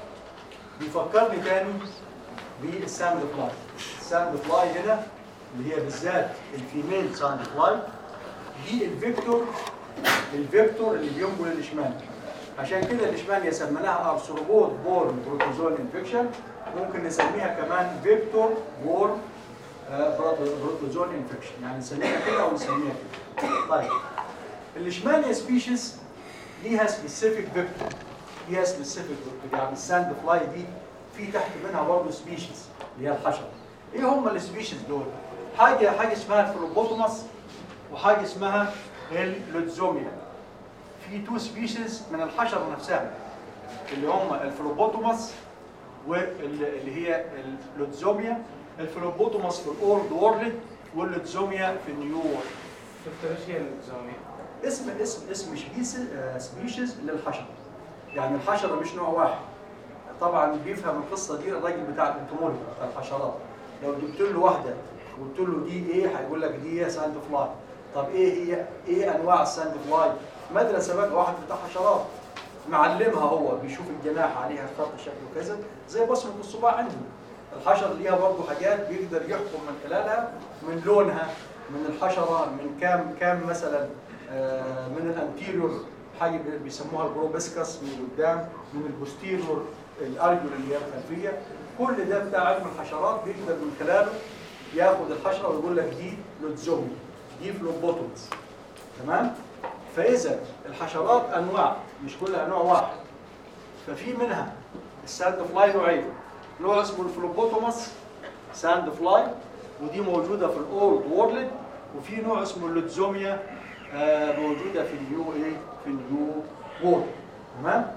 بيفكرني تاني بالساند فلاي الساند فلاي هنا اللي هي بالذات الفيميل ساند فلاي دي الفيكتور الفيكتور اللي بينقل الاشمال عشان كده الاشمال سميناها ارثروبود بورن بروتوزول انفكشن ممكن نسميها كمان فيكتور بورن بروتوزول انفكشن يعني نسميها كده او نسميها كده طيب الاشماليا سبيشيز ليها سبيسيفيك فيكتور ليها سبيسيفيك فيكتور يعني الساند فلاي دي في تحت منها برضه سبيشيز اللي هي الحشره ايه هم السبيشيز دول حاجه حاجه اسمها الفلوبوتوماس وحاجه اسمها اللوتزوميا في تو سبيشيز من الحشره نفسها اللي هم الفلوبوتوماس واللي هي اللوتزوميا الفلوبوتوماس في الاولد وورلد واللوتزوميا في النيو وورلد دكتور ايش هي الزومية؟ اسم اسم اسم سبيسيز سبيشيز للحشره يعني الحشره مش نوع واحد طبعا بيفهم القصه دي الراجل بتاع الانتمولوجي بتاع الحشرات لو جبت له واحده وقلت له دي ايه هيقول لك دي هي ساند فلاي طب ايه هي ايه انواع الساند فلاي مدرسه بقى واحد بتاع حشرات معلمها هو بيشوف الجناح عليها خط شكله كذا زي بصمه الصباع عنده الحشره ليها برضه حاجات بيقدر يحكم من خلالها من لونها من الحشره من كام كام مثلا آه، من الانتيريور حاجه بي- بيسموها البروبسكس من قدام من البوستيريور الارجل اللي هي الخلفيه كل ده بتاع علم الحشرات بيقدر من خلاله ياخد الحشره ويقول لك دي لوتزومي دي فلوبوتومز تمام فاذا الحشرات انواع مش كلها نوع واحد ففي منها الساند فلاي نوعين نوع اسمه الفلوبوتوماس ساند فلاي ودي موجوده في الاولد وورلد وفي نوع اسمه اللوتزوميا آه، موجوده في النيو ايه في النيو وورلد تمام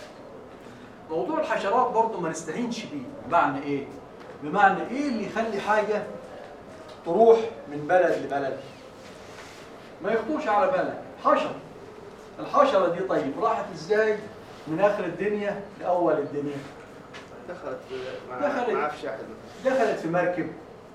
موضوع الحشرات برضه ما نستهينش بيه بمعنى ايه بمعنى ايه اللي يخلي حاجه تروح من بلد لبلد ما يخطوش على بالك حشره الحشره دي طيب راحت ازاي من اخر الدنيا لاول الدنيا دخلت مع دخلت. مع في شاحن دخلت في مركب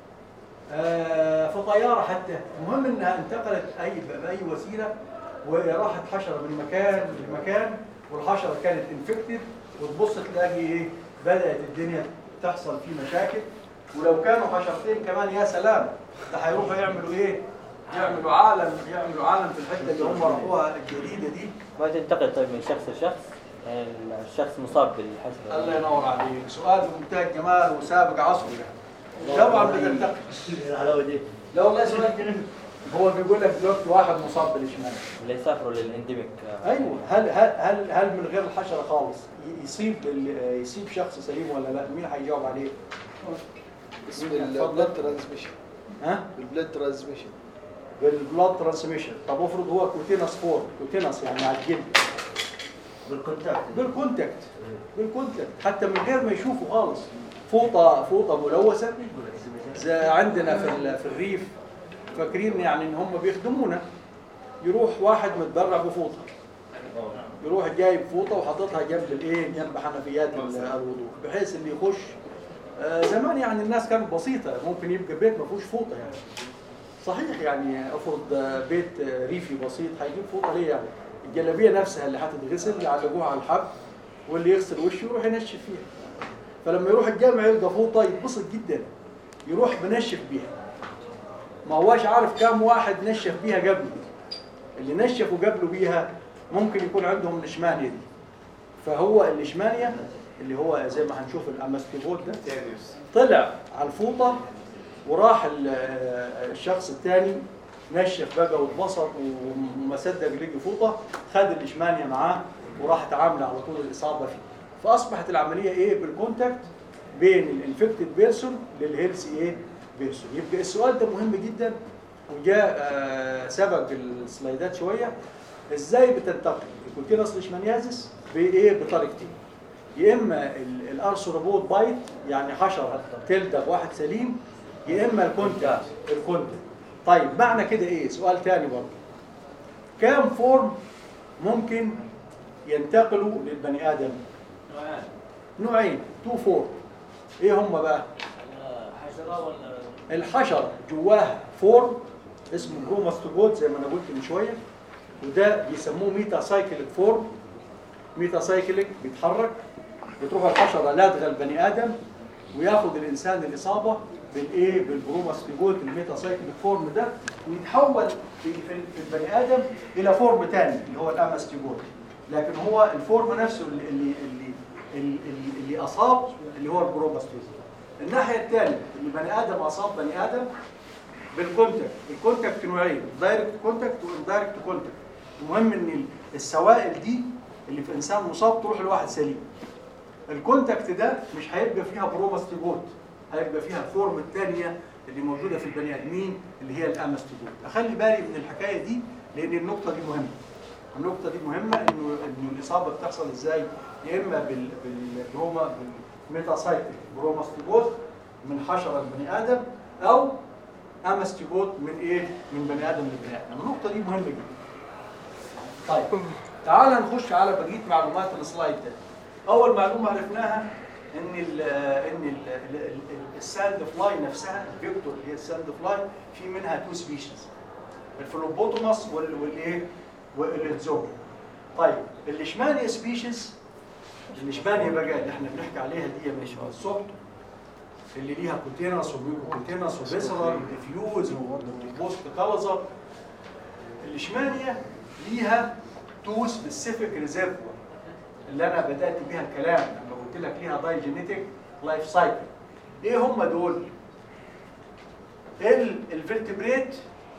آه، في طياره حتى المهم انها انتقلت اي باي وسيله وراحت حشره من مكان لمكان والحشره كانت انفكتد وتبص تلاقي ايه بدات الدنيا تحصل فيه مشاكل ولو كانوا حشرتين كمان يا سلام ده هيروحوا يعملوا ايه؟ يعملوا عالم يعملوا عالم في الحته اللي هم راحوها الجديده دي ما تنتقل طيب من شخص لشخص يعني الشخص مصاب بالحشرة الله ينور عليك سؤال في منتهى الجمال وسابق عصره يعني طبعا بتنتقل الحلاوة دي لا والله سؤال جميل هو بيقول لك دلوقتي واحد مصاب بالاشمال اللي يسافروا للانديميك ايوه هل هل هل هل من غير الحشره خالص ي- يصيب ال- يصيب شخص سليم ولا لا مين هيجاوب عليه اسم اتفضل. البلاد ترانسميشن ها البلاد ترانسميشن بالبلاد ترانسميشن طب افرض هو كوتينس فور كوتينس يعني على الجلد بالكونتاكت بالكونتاكت بالكونتاكت حتى من غير ما يشوفوا خالص فوطه فوطه ملوثه زي عندنا في ال- في الريف فاكرين يعني ان هم بيخدمونا يروح واحد متبرع بفوطه يروح جايب فوطه وحاططها جنب الايه جنب حنفيات ال- الوضوء بحيث اللي يخش آه، زمان يعني الناس كانت بسيطه ممكن يبقى بيت ما فيهوش فوطه يعني صحيح يعني افرض آه، بيت آه، ريفي بسيط هيجيب فوطه ليه يعني الجلابيه نفسها اللي هتتغسل يعلقوها على الحب واللي يغسل وشه يروح ينشف فيها فلما يروح الجامع يلقى فوطه يتبسط جدا يروح بنشف بيها ما هواش عارف كام واحد نشف بيها قبله اللي نشفوا قبله بيها ممكن يكون عندهم الاشمانيا دي فهو الاشمانيا اللي هو زي ما هنشوف الامستيبوت ده طلع على الفوطه وراح ال- الشخص الثاني نشف بقى واتبسط وما صدق لقي فوطه خد الاشمانيا معاه وراح اتعامل على طول الاصابه فيه فاصبحت العمليه ايه بالكونتاكت بين الانفكتد بيرسون للهيلثي ايه بيرسون يبقى السؤال ده مهم جدا وجاء آه، سبق السلايدات شويه ازاي بتنتقل الكوتينس ليشمانيازيس بايه بطريقتين يا اما ال- الارثروبود بايت يعني حشره تلدغ واحد سليم يا اما الكونتاكت الكونتاكت طيب معنى كده ايه سؤال تاني برضه كام فورم ممكن ينتقلوا للبني ادم نوعين تو فورم ايه هم بقى حشرة ولا الحشرة جواها فورم اسمه بروماستوجود زي ما انا قلت من شويه وده بيسموه ميتا سايكليك فورم ميتا سايكليك بيتحرك بتروح الحشرة لادغه البني ادم وياخد الانسان الاصابه بالايه بالبروماستوجود الميتا سايكليك فورم ده ويتحول في في في البني ادم الى فورم تاني اللي هو الاماستيجود لكن هو الفورم نفسه اللي اللي اللي, اللي, اللي اصاب اللي هو البروماستوجود الناحيه الثانيه اللي بني ادم اصاب بني ادم بالكونتاكت الكونتاكت نوعين دايركت كونتاكت واندايركت كونتاكت المهم ان السوائل دي اللي في انسان مصاب تروح لواحد سليم الكونتاكت ده مش هيبقى فيها بروماستيجوت هيبقى فيها الفورم الثانيه اللي موجوده في البني ادمين اللي هي الاماستيجوت اخلي بالي من الحكايه دي لان النقطه دي مهمه النقطه دي مهمه انه انه الاصابه بتحصل ازاي يا اما بال بالبروما بالميتاسايكل بروماستيجوت من حشره لبني ادم او اماستيجوت من ايه من بني ادم لبني ادم النقطه دي مهمه جدا طيب تعال نخش على بقيه معلومات السلايد ده اول معلومه عرفناها ان ال ان ال- ال- ال- الساند فلاي نفسها الفيكتور اللي هي الساند فلاي في منها تو سبيشيز الفلوبوتوماس وال- والايه والزوج طيب الاشمانيا سبيشيز الاشمانيا بقى اللي احنا بنحكي عليها دي من الصبح اللي ليها كوتينس وميكوكوتينس وفيسرال وديفيوز وبوست كالزر الاشمانيا ليها تو سبيسيفيك ريزيرفوار اللي انا بدات بيها الكلام لما قلت لك ليها داي جينيتيك لايف سايكل ايه هم دول ال- الفرتبريت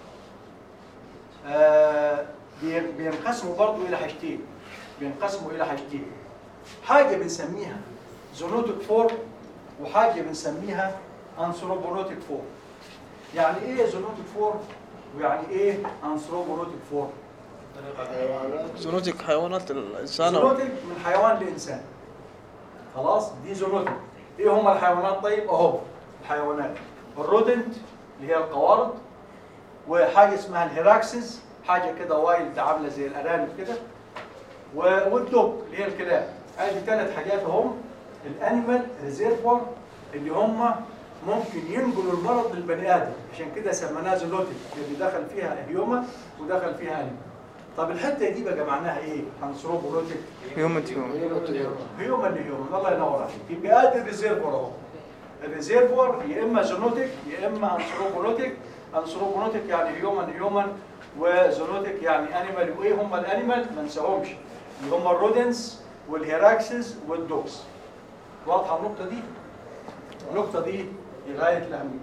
آه بي- بينقسموا برضو الى حاجتين بينقسموا الى حاجتين حاجه بنسميها زونوتيك فورم وحاجه بنسميها انثروبونوتيك فورم يعني ايه زونوتيك فورم ويعني ايه انثروبونوتيك فورم زونوتيك حيوانات الانسان زونوتيك من حيوان لانسان خلاص دي زونوتيك ايه هم الحيوانات طيب اهو الحيوانات الرودنت اللي هي القوارض وحاجه اسمها الهيراكسس حاجه كده وايلد عامله زي الارانب كده و- والدوج اللي هي الكلاب ادي ثلاث حاجات هم الانيمال ريزيرفوار اللي هم ممكن ينقلوا المرض للبني ادم عشان كده سميناها زونوتيك اللي دخل فيها هيومن ودخل فيها انيمال طب الحته دي بقى معناها ايه؟ انثروبولوتيك هيومن هيومن هيومن لهيومن الله ينور عليك يبقى ادي الريزيرفوار اهو الريزيرفوار يا اما زونوتيك يا اما انثروبولوتيك انثروبولوتيك يعني هيومن هيومن وزونوتيك يعني انيمال وايه هم الانيمال ما ننساهمش اللي هم الرودنس والهيراكسس والدوكس واضحه النقطه دي النقطه دي غايه الاهميه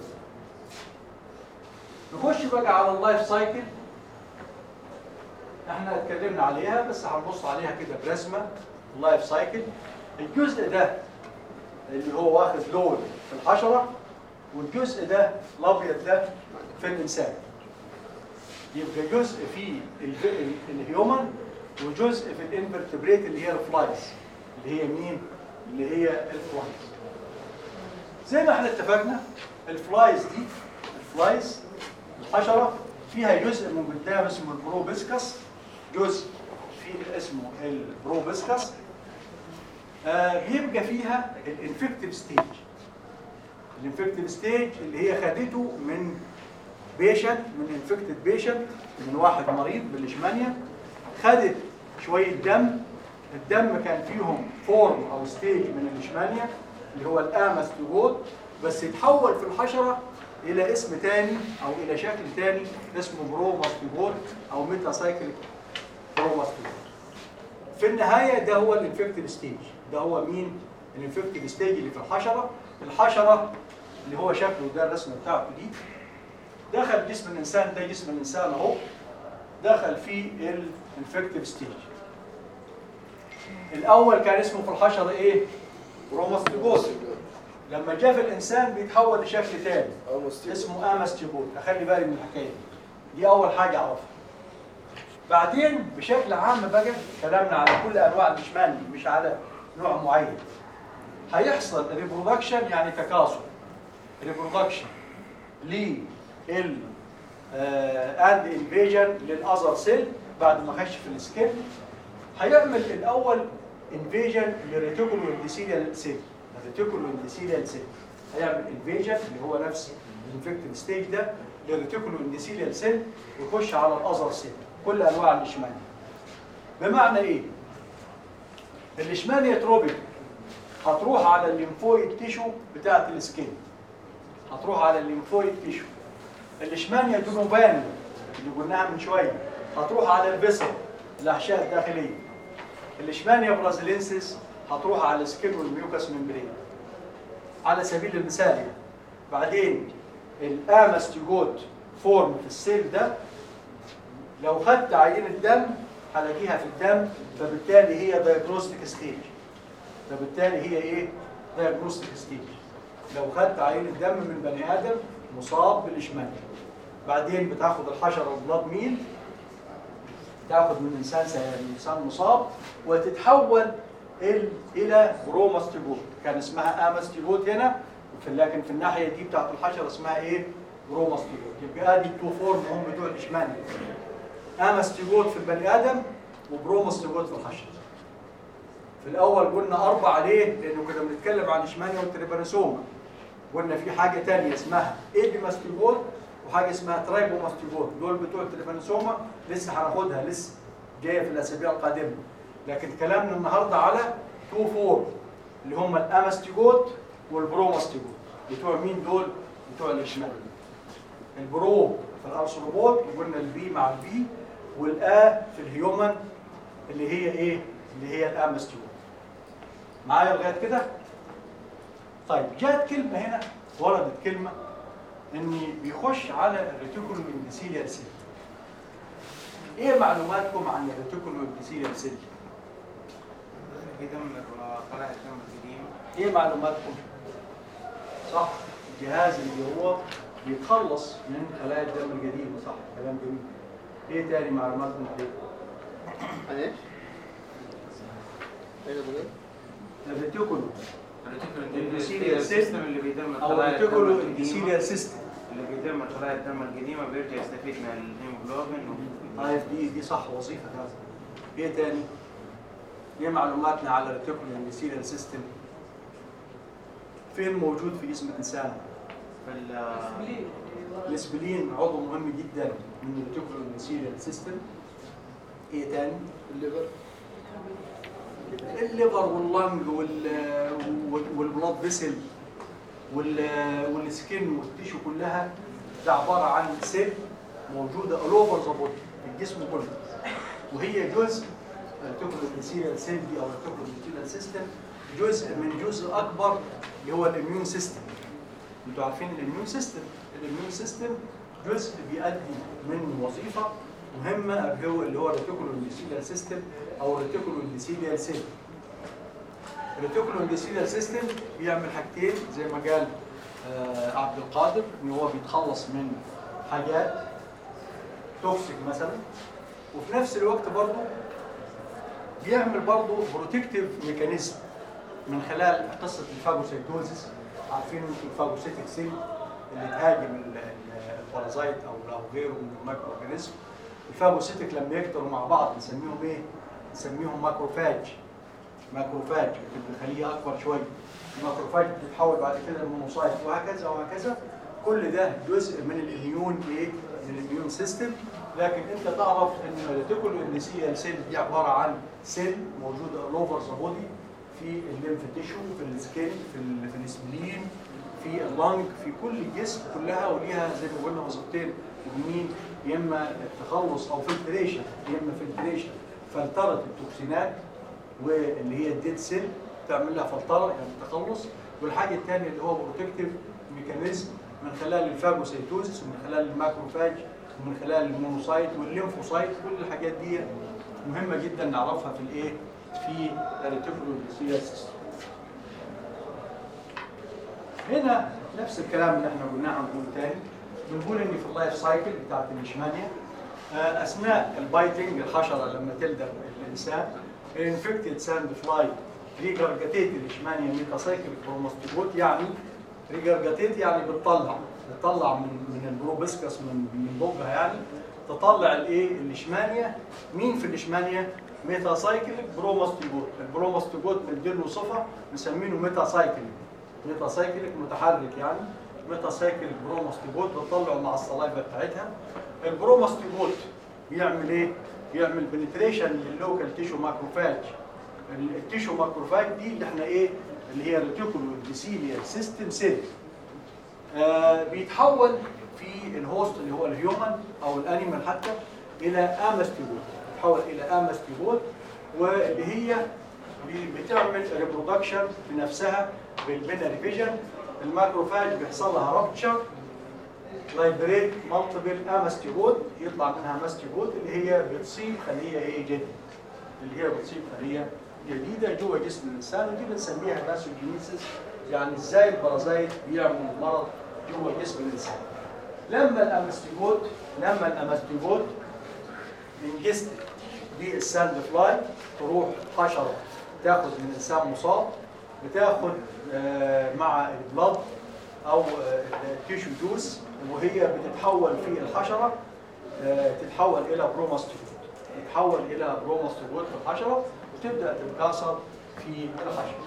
نخش بقى على اللايف سايكل احنا اتكلمنا عليها بس هنبص عليها كده برسمه اللايف سايكل الجزء ده اللي هو واخد لون في الحشره والجزء ده الابيض ده في الانسان يبقى جزء في الف- ال- الهيومن وجزء في الانفرتبريت اللي هي الفلايز اللي هي مين؟ اللي هي الفلايز زي ما احنا اتفقنا الفلايز دي الفلايز الحشره فيها جزء من قدام اسمه البروبسكس جزء في اسمه البروبسكس آه بيبقى فيها الانفكتيف ستيج الانفكتيف ستيج اللي هي خدته من بيشنت من انفكتد بيشنت من واحد مريض بالاشمانيا خدت شويه دم الدم كان فيهم فورم او ستيج من الاشمانيا اللي هو الامستيجوت بس يتحول في الحشره الى اسم تاني او الى شكل تاني اسمه بروماستيجوت او ميتاسايكليك بروماستيجوت في النهايه ده هو الانفكتيف ستيج ده هو مين الانفكتيف ستيج اللي في الحشره الحشره اللي هو شكله ده الرسمه بتاعته دي دخل جسم الانسان ده جسم الانسان اهو دخل في الانفكتيف ستيج الاول كان اسمه في الحشره ايه بروماستيجوت لما جاء في الانسان بيتحول لشكل تاني أو مستيقظ اسمه امستيجوت اخلي بالي من الحكايه دي دي اول حاجه اعرفها بعدين بشكل عام بقى كلامنا على كل انواع الاشمال مش على نوع معين هيحصل ريبرودكشن يعني تكاثر ريبرودكشن لل اند انفيجن للاذر سيل بعد ما خش في السكين هيعمل الاول انفيجن للريتيكولو انديسيليال سيل الريتيكولو انديسيليال سيل هيعمل انفيجن اللي هو نفس الانفكتد ستيج ده للريتيكولو انديسيليال سيل ويخش على الاذر سيل كل انواع الاشمانيا بمعنى ايه؟ الاشمانيا تروبيك هتروح على الليمفويد تيشو بتاعت السكين هتروح على الليمفويد تيشو الاشمانيا جنوباني اللي قلناها من شويه هتروح على الفيسل الاحشاء الداخليه الاشمانيا برازيلينسيس هتروح على السكين والميوكاس ممبرين على سبيل المثال يعني. بعدين الامستيجوت فورم في السيل ده لو خدت عينة دم هلاقيها في الدم فبالتالي هي دايجنوستيك ستيج فبالتالي هي ايه؟ دايجنوستيك ستيج لو خدت عينة دم من بني ادم مصاب بالاشمال بعدين بتاخد الحشره البلاد ميل تاخد من انسان من انسان مصاب وتتحول ال- الى بروماستيجوت كان اسمها اماستيجوت هنا في- لكن في الناحيه دي بتاعت الحشره اسمها ايه؟ بروماستيجوت يبقى ادي التو فورم هم بتوع الاشمال اماستيجوت في البني ادم وبروماستيجوت في الحشره في الاول قلنا اربعه ليه؟ لانه كنا بنتكلم عن اشمانيا والتريبانوسوما قلنا في حاجه ثانيه اسمها ايبيماستيجوت وحاجه اسمها ترايبوماستيجوت دول بتوع التريبانوسوما لسه هناخدها لسه جايه في الاسابيع القادمه لكن كلامنا النهارده على تو فور اللي هم الاماستيجوت والبروماستيجوت بتوع مين دول؟ بتوع الاشمال البرو في الارثروبود وقلنا البي مع البي والا في الهيومن اللي هي ايه؟ اللي هي الاماستيجوت معايا لغايه كده؟ طيب جاءت كلمه هنا وردت كلمه ان بيخش على الريتيكولو انديسيليال سيل ايه معلوماتكم عن الريتيكولو انديسيليال سيل؟ بيدمر خلايا الدم القديمة ايه معلوماتكم؟ صح الجهاز اللي هو بيتخلص من خلايا الدم القديمه صح كلام جميل ايه تاني معلوماتكم عليه؟ عن ايش؟ ايه ده بجد؟ الريتيكولو الريتيكولو سيستم اللي بيدمر او خلايا الدم الريتيكولو القديمة انديسيليال سيستم اللي بيدمر خلايا الدم القديمة بيرجع يستفيد من الهيموجلوبين و- طيب دي دي صح وظيفه هذا ايه تاني؟ ايه معلوماتنا على الريتيكولو انديسيليال سيستم؟ فين موجود في جسم الانسان؟ في ال- الاسبلين عضو مهم جدا من الريتيكولو انديسيليال سيستم ايه تاني؟ الليفر الليفر واللنج وال والبلاد فيسل وال والسكين والتيشو كلها ده عباره عن سيل موجوده all over the body في الجسم كله وهي جزء الريتيكولو سيل دي او الريتيكولو سيستم جزء من جزء اكبر اللي هو الاميون سيستم انتوا عارفين الاميون سيستم الاميون سيستم جزء بيؤدي من وظيفه مهمه هو اللي هو الريتيكولو سيستم او الريتيكولو سيل الريتيكولو سيستم بيعمل حاجتين زي ما قال آه عبد القادر ان هو بيتخلص من حاجات توكسيك مثلا وفي نفس الوقت برضه بيعمل برضه بروتكتيف ميكانيزم من خلال قصه الفاجوسيتوزيس عارفين انتوا الفاجوسيتك سيل اللي تهاجم ال- ال- البارازايت او او غيره من المايكرو اورجانيزم الفاجوسيتك لما يكتروا مع بعض نسميهم ايه؟ نسميهم ماكروفاج ماكروفاج بتبقى خليه اكبر شويه الماكروفاج بتتحول بعد كده لمونوسايت وهكذا وهكذا كل ده جزء من الاميون ايه؟ من الاميون سيستم لكن انت تعرف ان الريتيكولو اندسيال سيل دي عباره عن سيل موجوده اول اوفر ذا بودي في الليمف تيشو في السكين في ال- في السبلين في اللنج في كل الجسم كلها وليها زي ما قلنا وظيفتين مهمين يا اما التخلص او فلتريشن يا اما فلتريشن فلتره التوكسينات واللي هي الديد سيل تعمل لها فلتره يعني التخلص والحاجه الثانيه اللي هو بروتكتيف ميكانيزم من خلال الفاجوسيتوزس ومن خلال الماكروفاج ومن خلال المونوسايت والليمفوسايت كل الحاجات دي مهمه جدا نعرفها في الايه في الريتيكولو سيستم هنا نفس الكلام اللي احنا قلناه هنقول تاني بنقول ان في اللايف سايكل بتاعت الليشمانيا آه، اثناء البايتنج الحشره لما تلدغ الانسان الانفكتد ساند فلاي ريجرجاتيت الليشمانيا ميتاسايكل بروماستيبوت يعني ريجرجاتيت يعني بتطلع بتطلع من من البروبسكس من من بقها يعني تطلع الايه الليشمانيا مين في الليشمانيا ميتاسايكليك بروماستيبوت البروماستيبوت بنديله صفه مسمينه ميتاسايكليك ميتاسايكليك متحرك يعني ميتاسايكليك بروماستيبوت بتطلعه مع الصلايفه بتاعتها البروماستيبوت بيعمل ايه؟ بيعمل بنتريشن لللوكال تيشو ماكروفاج التيشو ماكروفاج دي اللي احنا ايه؟ اللي هي الريتيكولو اندسيليال سيستم سيل آه بيتحول في الهوست اللي هو الهيومن او الانيمال حتى الى امستيبوت بيتحول الى امستيبوت واللي هي بي- بتعمل ريبرودكشن بنفسها بالبينري فيجن الماكروفاج بيحصل لها رابتشر لايبريت مالتيبل امستيبوت يطلع منها ماستيبوت اللي هي بتصيب خليه ايه جديده اللي هي بتصيب خليه جديده جوه جسم الانسان ودي بنسميها ماسوجينيسيس يعني ازاي البرازيت بيعمل مرض جوه جسم الانسان لما الامستيبوت لما الامستيبوت انجست بالساند فلاي تروح حشره تاخد من انسان مصاب بتاخد آه، مع البلد او التيشو جوس وهي بتتحول في الحشره آه، تتحول الى بروماستيبوت تتحول الى بروماستيبوت في الحشره وتبدا تتكاثر في الحشره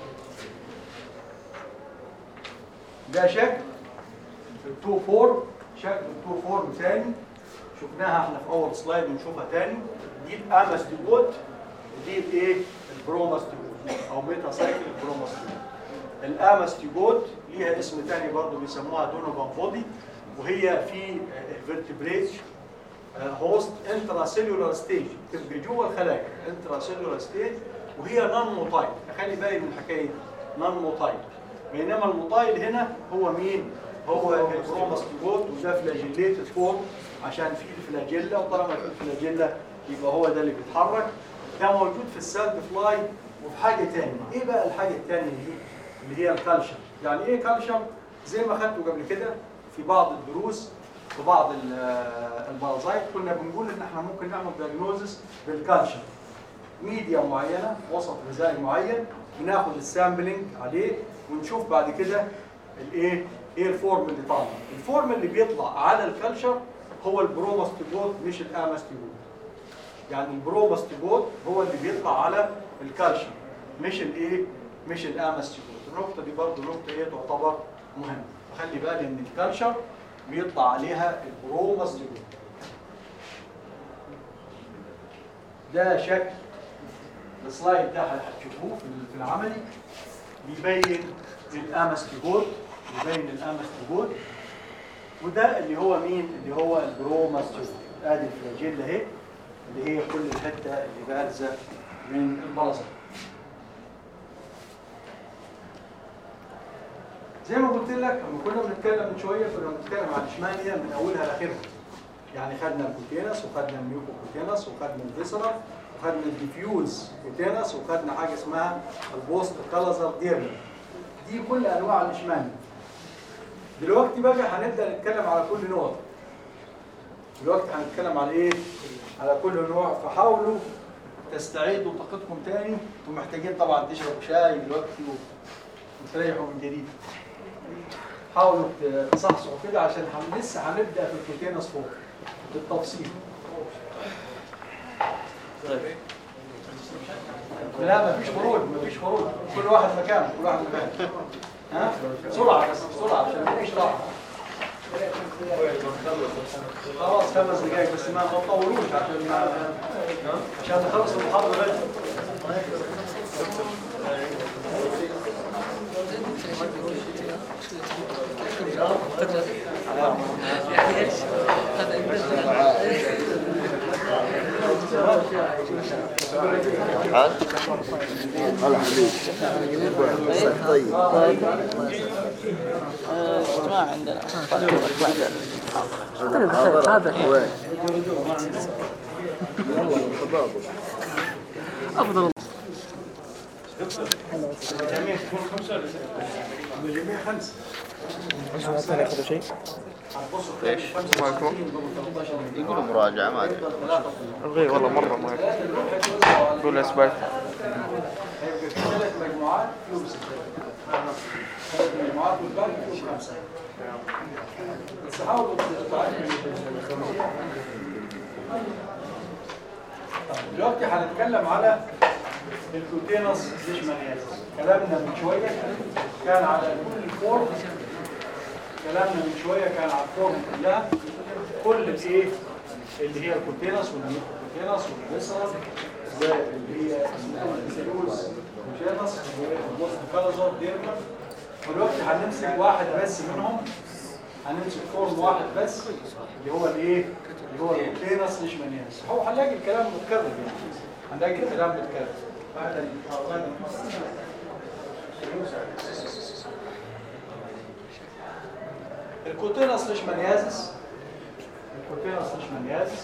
ده شكل التو فورم شكل التو فورم تاني شفناها احنا في اول سلايد ونشوفها تاني دي الامستيبوت دي الايه البروماستيبوت او ميتا سايكل البروماستيبوت الامستيبوت ليها اسم تاني برضه بيسموها دونوفان بودي وهي في الفيرتبريت هوست انترا سيلولار ستيج تبقى جوه الخلايا انترا سيلولار ستيج وهي نون موتايل خلي بالي من الحكايه دي نون موتايل بينما الموتايل هنا هو مين؟ هو البروماستيبوت وده فلاجيليتد فورم عشان في الفلاجيلا وطالما في الفلاجيلا يبقى هو ده اللي بيتحرك ده موجود في السالد فلاي وفي حاجه ثانيه ايه بقى الحاجه الثانيه دي اللي هي الكالشر يعني ايه كالشر زي ما خدته قبل كده في بعض الدروس في بعض ال- البارازايت كنا بنقول ان احنا ممكن نعمل دايجنوزس بالكالشر ميديا معينه وسط غذائي معين بناخد السامبلنج عليه ونشوف بعد كده الايه ايه الفورم اللي طالع الفورم اللي بيطلع على الكالشر هو البروماستيبوت مش الاماستيبوت يعني البروماستيبوت هو اللي بيطلع على الكالشر مش الايه مش الاماستيبوت النقطه دي برضه نقطه ايه تعتبر مهمه خلي بالي ان الكالشر بيطلع عليها البروماستيبوت ده شكل السلايد ده هتشوفوه في في العملي بيبين الاماستيبوت بيبين الاماستيبوت وده اللي هو مين اللي هو البروماستيبوت ادي الفلاجيلا اهي اللي هي كل الحته اللي بارزه من البلصه زي ما قلت لك لما كنا بنتكلم من شويه كنا بنتكلم عن اشمانيا من اولها لاخرها يعني خدنا الكوتينس وخدنا الميوكوكوتينس وخدنا الفيسرا وخدنا الديفيوز كوتينس وخدنا حاجه اسمها البوست كالازر ديرمي دي كل انواع الاشمانيا دلوقتي بقى هنبدا نتكلم على كل نوع دلوقتي هنتكلم على ايه على كل نوع فحاولوا تستعيدوا طاقتكم تاني انتم محتاجين طبعا تشربوا شاي دلوقتي و- وتريحوا من جديد حاولوا ت- تصحصحوا كده عشان هن- لسه هنبدا في الكوتينس فوق بالتفصيل لا مفيش خروج مفيش خروج كل واحد مكانه كل واحد مكانه ها بسرعه بس بسرعه عشان مفيش راحه خلاص خمس دقايق بس ما ما تطولوش عشان ما عشان نخلص المحاضره بدري هلا حبيبي طيب اجتماع عندنا هذا وين؟ الجميع خمسه ليش؟ ما يكون؟ يقولوا مراجعة ما ادري الغي والله مرة ما يكون قول اثبات هيبقى في ثلاث مجموعات فيهم ستة ثلاث مجموعات والباقي فيهم خمسة بس حاولوا تتعلموا طيب، دلوقتي هنتكلم على الكوتينس ليشمانيازيس كلامنا من شوية كان على كل فورم كلامنا من شوية كان على الفورم كلها كل الايه اللي هي الكوتينس والكوتينس والفيسرال واللي هي السيلوز كوتينس والموستيكالوزور ديرما ودلوقتي هنمسك واحد بس منهم هنمسك فورم واحد بس اللي هو الايه اللي هو الكوتينس ليشمانيازيس هو هنلاقي الكلام متكرر يعني هنلاقي الكلام متكرر بعد ال- الكوتينس ليشمانيازيس الكوتينس ليشمانيازيس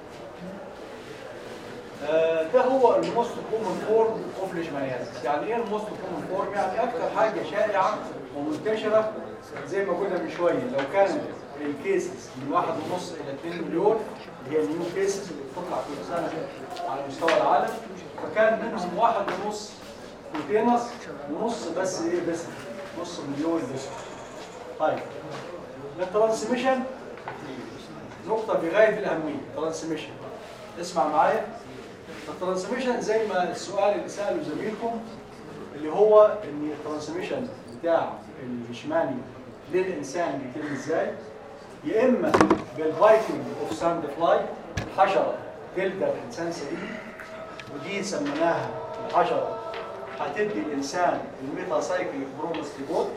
آه، ده هو الموست كومن فورم اوف ليشمانيازيس يعني ايه الموست كومن فورم يعني اكتر حاجه شائعه ومنتشره زي ما قلنا من شويه لو كان الكيسز من واحد ونص الى 2 مليون اللي هي النيو كيسز اللي بتطلع كل سنه على مستوى العالم فكان منهم واحد ونص كوتينس ونص بس ايه بس نص مليون بس طيب الترانسميشن نقطة بغاية الأهمية ترانسميشن اسمع معايا الترانسميشن زي ما السؤال اللي سأله زميلكم اللي هو ان الترانسميشن بتاع الشمالي للإنسان بيتم ازاي يا إما بالفايتنج اوف ساند فلاي الحشرة تلدغ إنسان سليم ودي سميناها الحشرة هتدي الإنسان الميتاسايكليك بروموستيبوت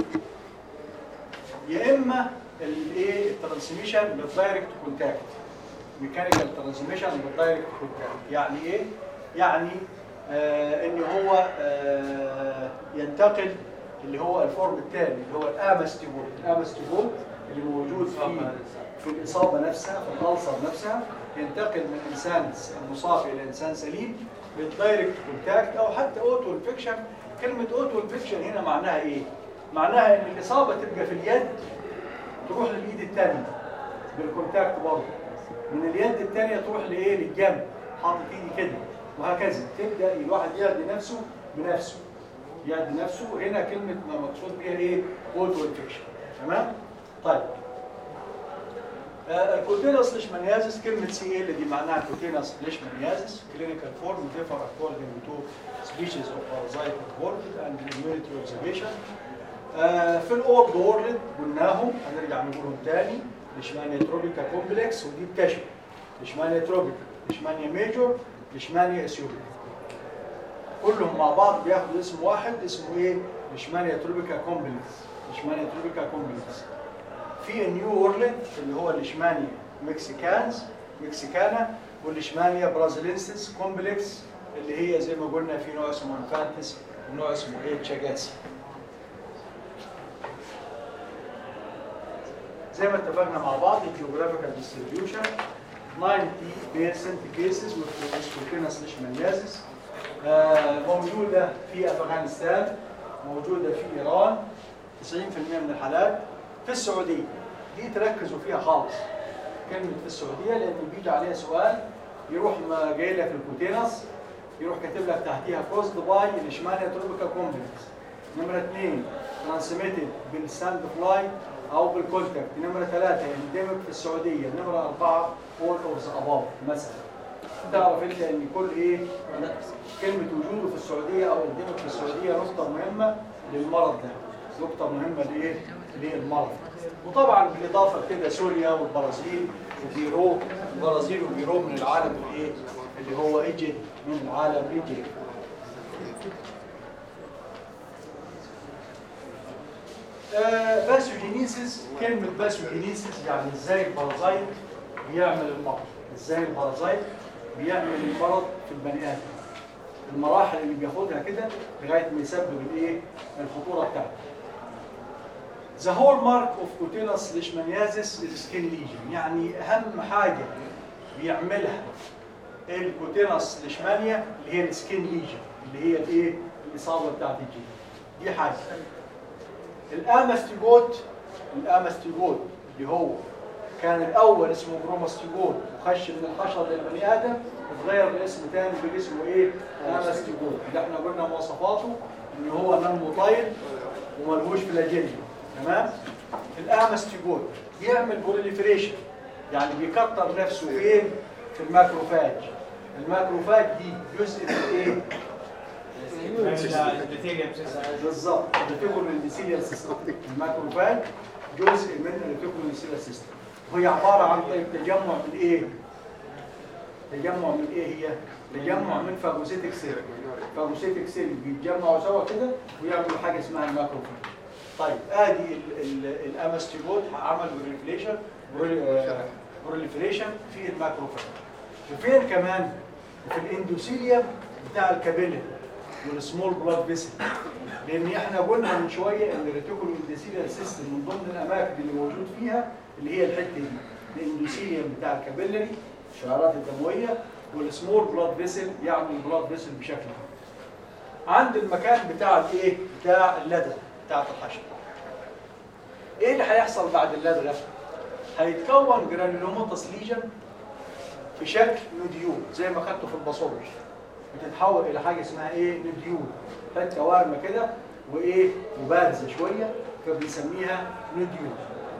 يا اما الايه الترانسميشن بالدايركت كونتاكت ميكانيكال ترانسميشن بالدايركت كونتاكت يعني ايه يعني آه ان هو آه ينتقل اللي هو الفورم الثاني اللي هو الامستيبول الامستيبول اللي موجود في في الاصابه نفسها في الالسر نفسها ينتقل من انسان مصاب الى انسان سليم بالدايركت كونتاكت او حتى اوتو انفكشن كلمه اوتو انفكشن هنا معناها ايه معناها ان الاصابه تبقى في اليد تروح للايد الثانيه بالكونتاكت برضه من اليد الثانيه تروح لايه للجنب حاطط ايدي كده وهكذا تبدا الواحد يهدي نفسه بنفسه يهدي نفسه هنا كلمه ما مقصود بيها ايه اوتو انفكشن تمام طيب آه، الكوتينس ليشمانيازيس كلمة سي ال دي معناها كوتينس ليشمانيازيس clinical form differ according to species of parasitic world and immunity observation آه، في الاولد وورلد قلناهم هنرجع نقولهم تاني ليشمانيا تروبيكا كومبلكس ودي بتشمل ليشمانيا تروبيكا ليشمانيا ميجور ليشمانيا اسيوبيكا كلهم مع بعض بياخدوا اسم واحد اسمه ايه؟ ليشمانيا تروبيكا كومبلكس ليشمانيا تروبيكا كومبلكس في نيو اورلاند اللي هو ليشمانيا مكسيكانز مكسيكانا والليشمانيا برازيلينسيس كومبلكس اللي هي زي ما قلنا في نوع اسمه انفانتس ونوع اسمه ايه تشاجاتسي زي ما اتفقنا مع بعض الجيوغرافيكال ديستريبيوشن 90% cases with spontaneous leishmaniasis آه، موجودة في أفغانستان موجودة في إيران 90% من الحالات في السعودية دي تركزوا فيها خالص كلمة في السعودية لأن بيجي عليها سؤال يروح ما جاي لك الكوتينس يروح كاتب لك تحتيها كوزد باي الاشماليا تروبيكا كومبلكس نمرة اثنين ترانسميتد بالساند فلاي او بالكونتاكت نمره ثلاثه اندمج في السعوديه نمره اربعه اول اوف ذا اباف مثلا تعرف انت ان كل ايه كلمه وجوده في السعوديه او اندمج في السعوديه نقطه مهمه للمرض ده نقطه مهمه لايه للمرض وطبعا بالاضافه كده سوريا والبرازيل وبيرو البرازيل وبيرو من العالم الايه اللي هو ايجيبت من العالم ايجيبت آه، باثوجينيسيس كلمة باثوجينيسيس يعني ازاي البارازايت بيعمل المرض ازاي البارازايت بيعمل المرض في البني ادم المراحل اللي بياخدها كده لغاية ما يسبب الايه الخطورة بتاعته The hallmark of cutaneous leishmaniasis is skin lesion يعني أهم حاجة بيعملها الكوتينوس ليشمانيا اللي هي السكين ليجن اللي هي الايه الإصابة بتاعت الجلد دي حاجة الامستيجوت الامستيجوت اللي هو كان الاول اسمه بروماستيجوت وخش من الحشره للبني ادم اتغير لاسم تاني باسمه ايه امستيجوت اللي احنا قلنا مواصفاته ان هو نان موتايل وملهوش فلاجيلا تمام الامستيجوت بيعمل بوليفريشن يعني بيكتر نفسه فين في الماكروفاج الماكروفاج دي جزء من ايه بالظبط الريتيكول انديسيليال سيستم الماكروفاج جزء من الريتيكول انديسيليال سيستم وهي عباره عن طيب تجمع من ايه تجمع من ايه هي تجمع من فاجوسيتك سيل فاجوسيتك سيل بيتجمعوا سوا كده ويعملوا حاجه اسمها الماكروفاج طيب ادي الامستيجوت عمل بريفليشن بروليفريشن في الماكروفاج وفين كمان في الاندوثيليوم بتاع الكابيلاري والسمول بلاد فيسل لان احنا قلنا من شويه ان الريتيكول اندوثيليال سيستم من ضمن الاماكن اللي موجود فيها اللي هي الحته دي الاندوثيليوم بتاع الكابيلاري الشعيرات الدمويه والسمول بلاد فيسل يعني البلاد فيسل بشكل عام عند المكان بتاع الايه بتاع اللدغه بتاعت الحشره ايه اللي هيحصل بعد اللدغه هيتكون جرانيولوماتوس ليجن في شكل نوديول زي ما خدته في الباثولوجي بتتحول الى حاجه اسمها ايه نوديول حته وارمه كده وايه وبارزه شويه فبنسميها نوديول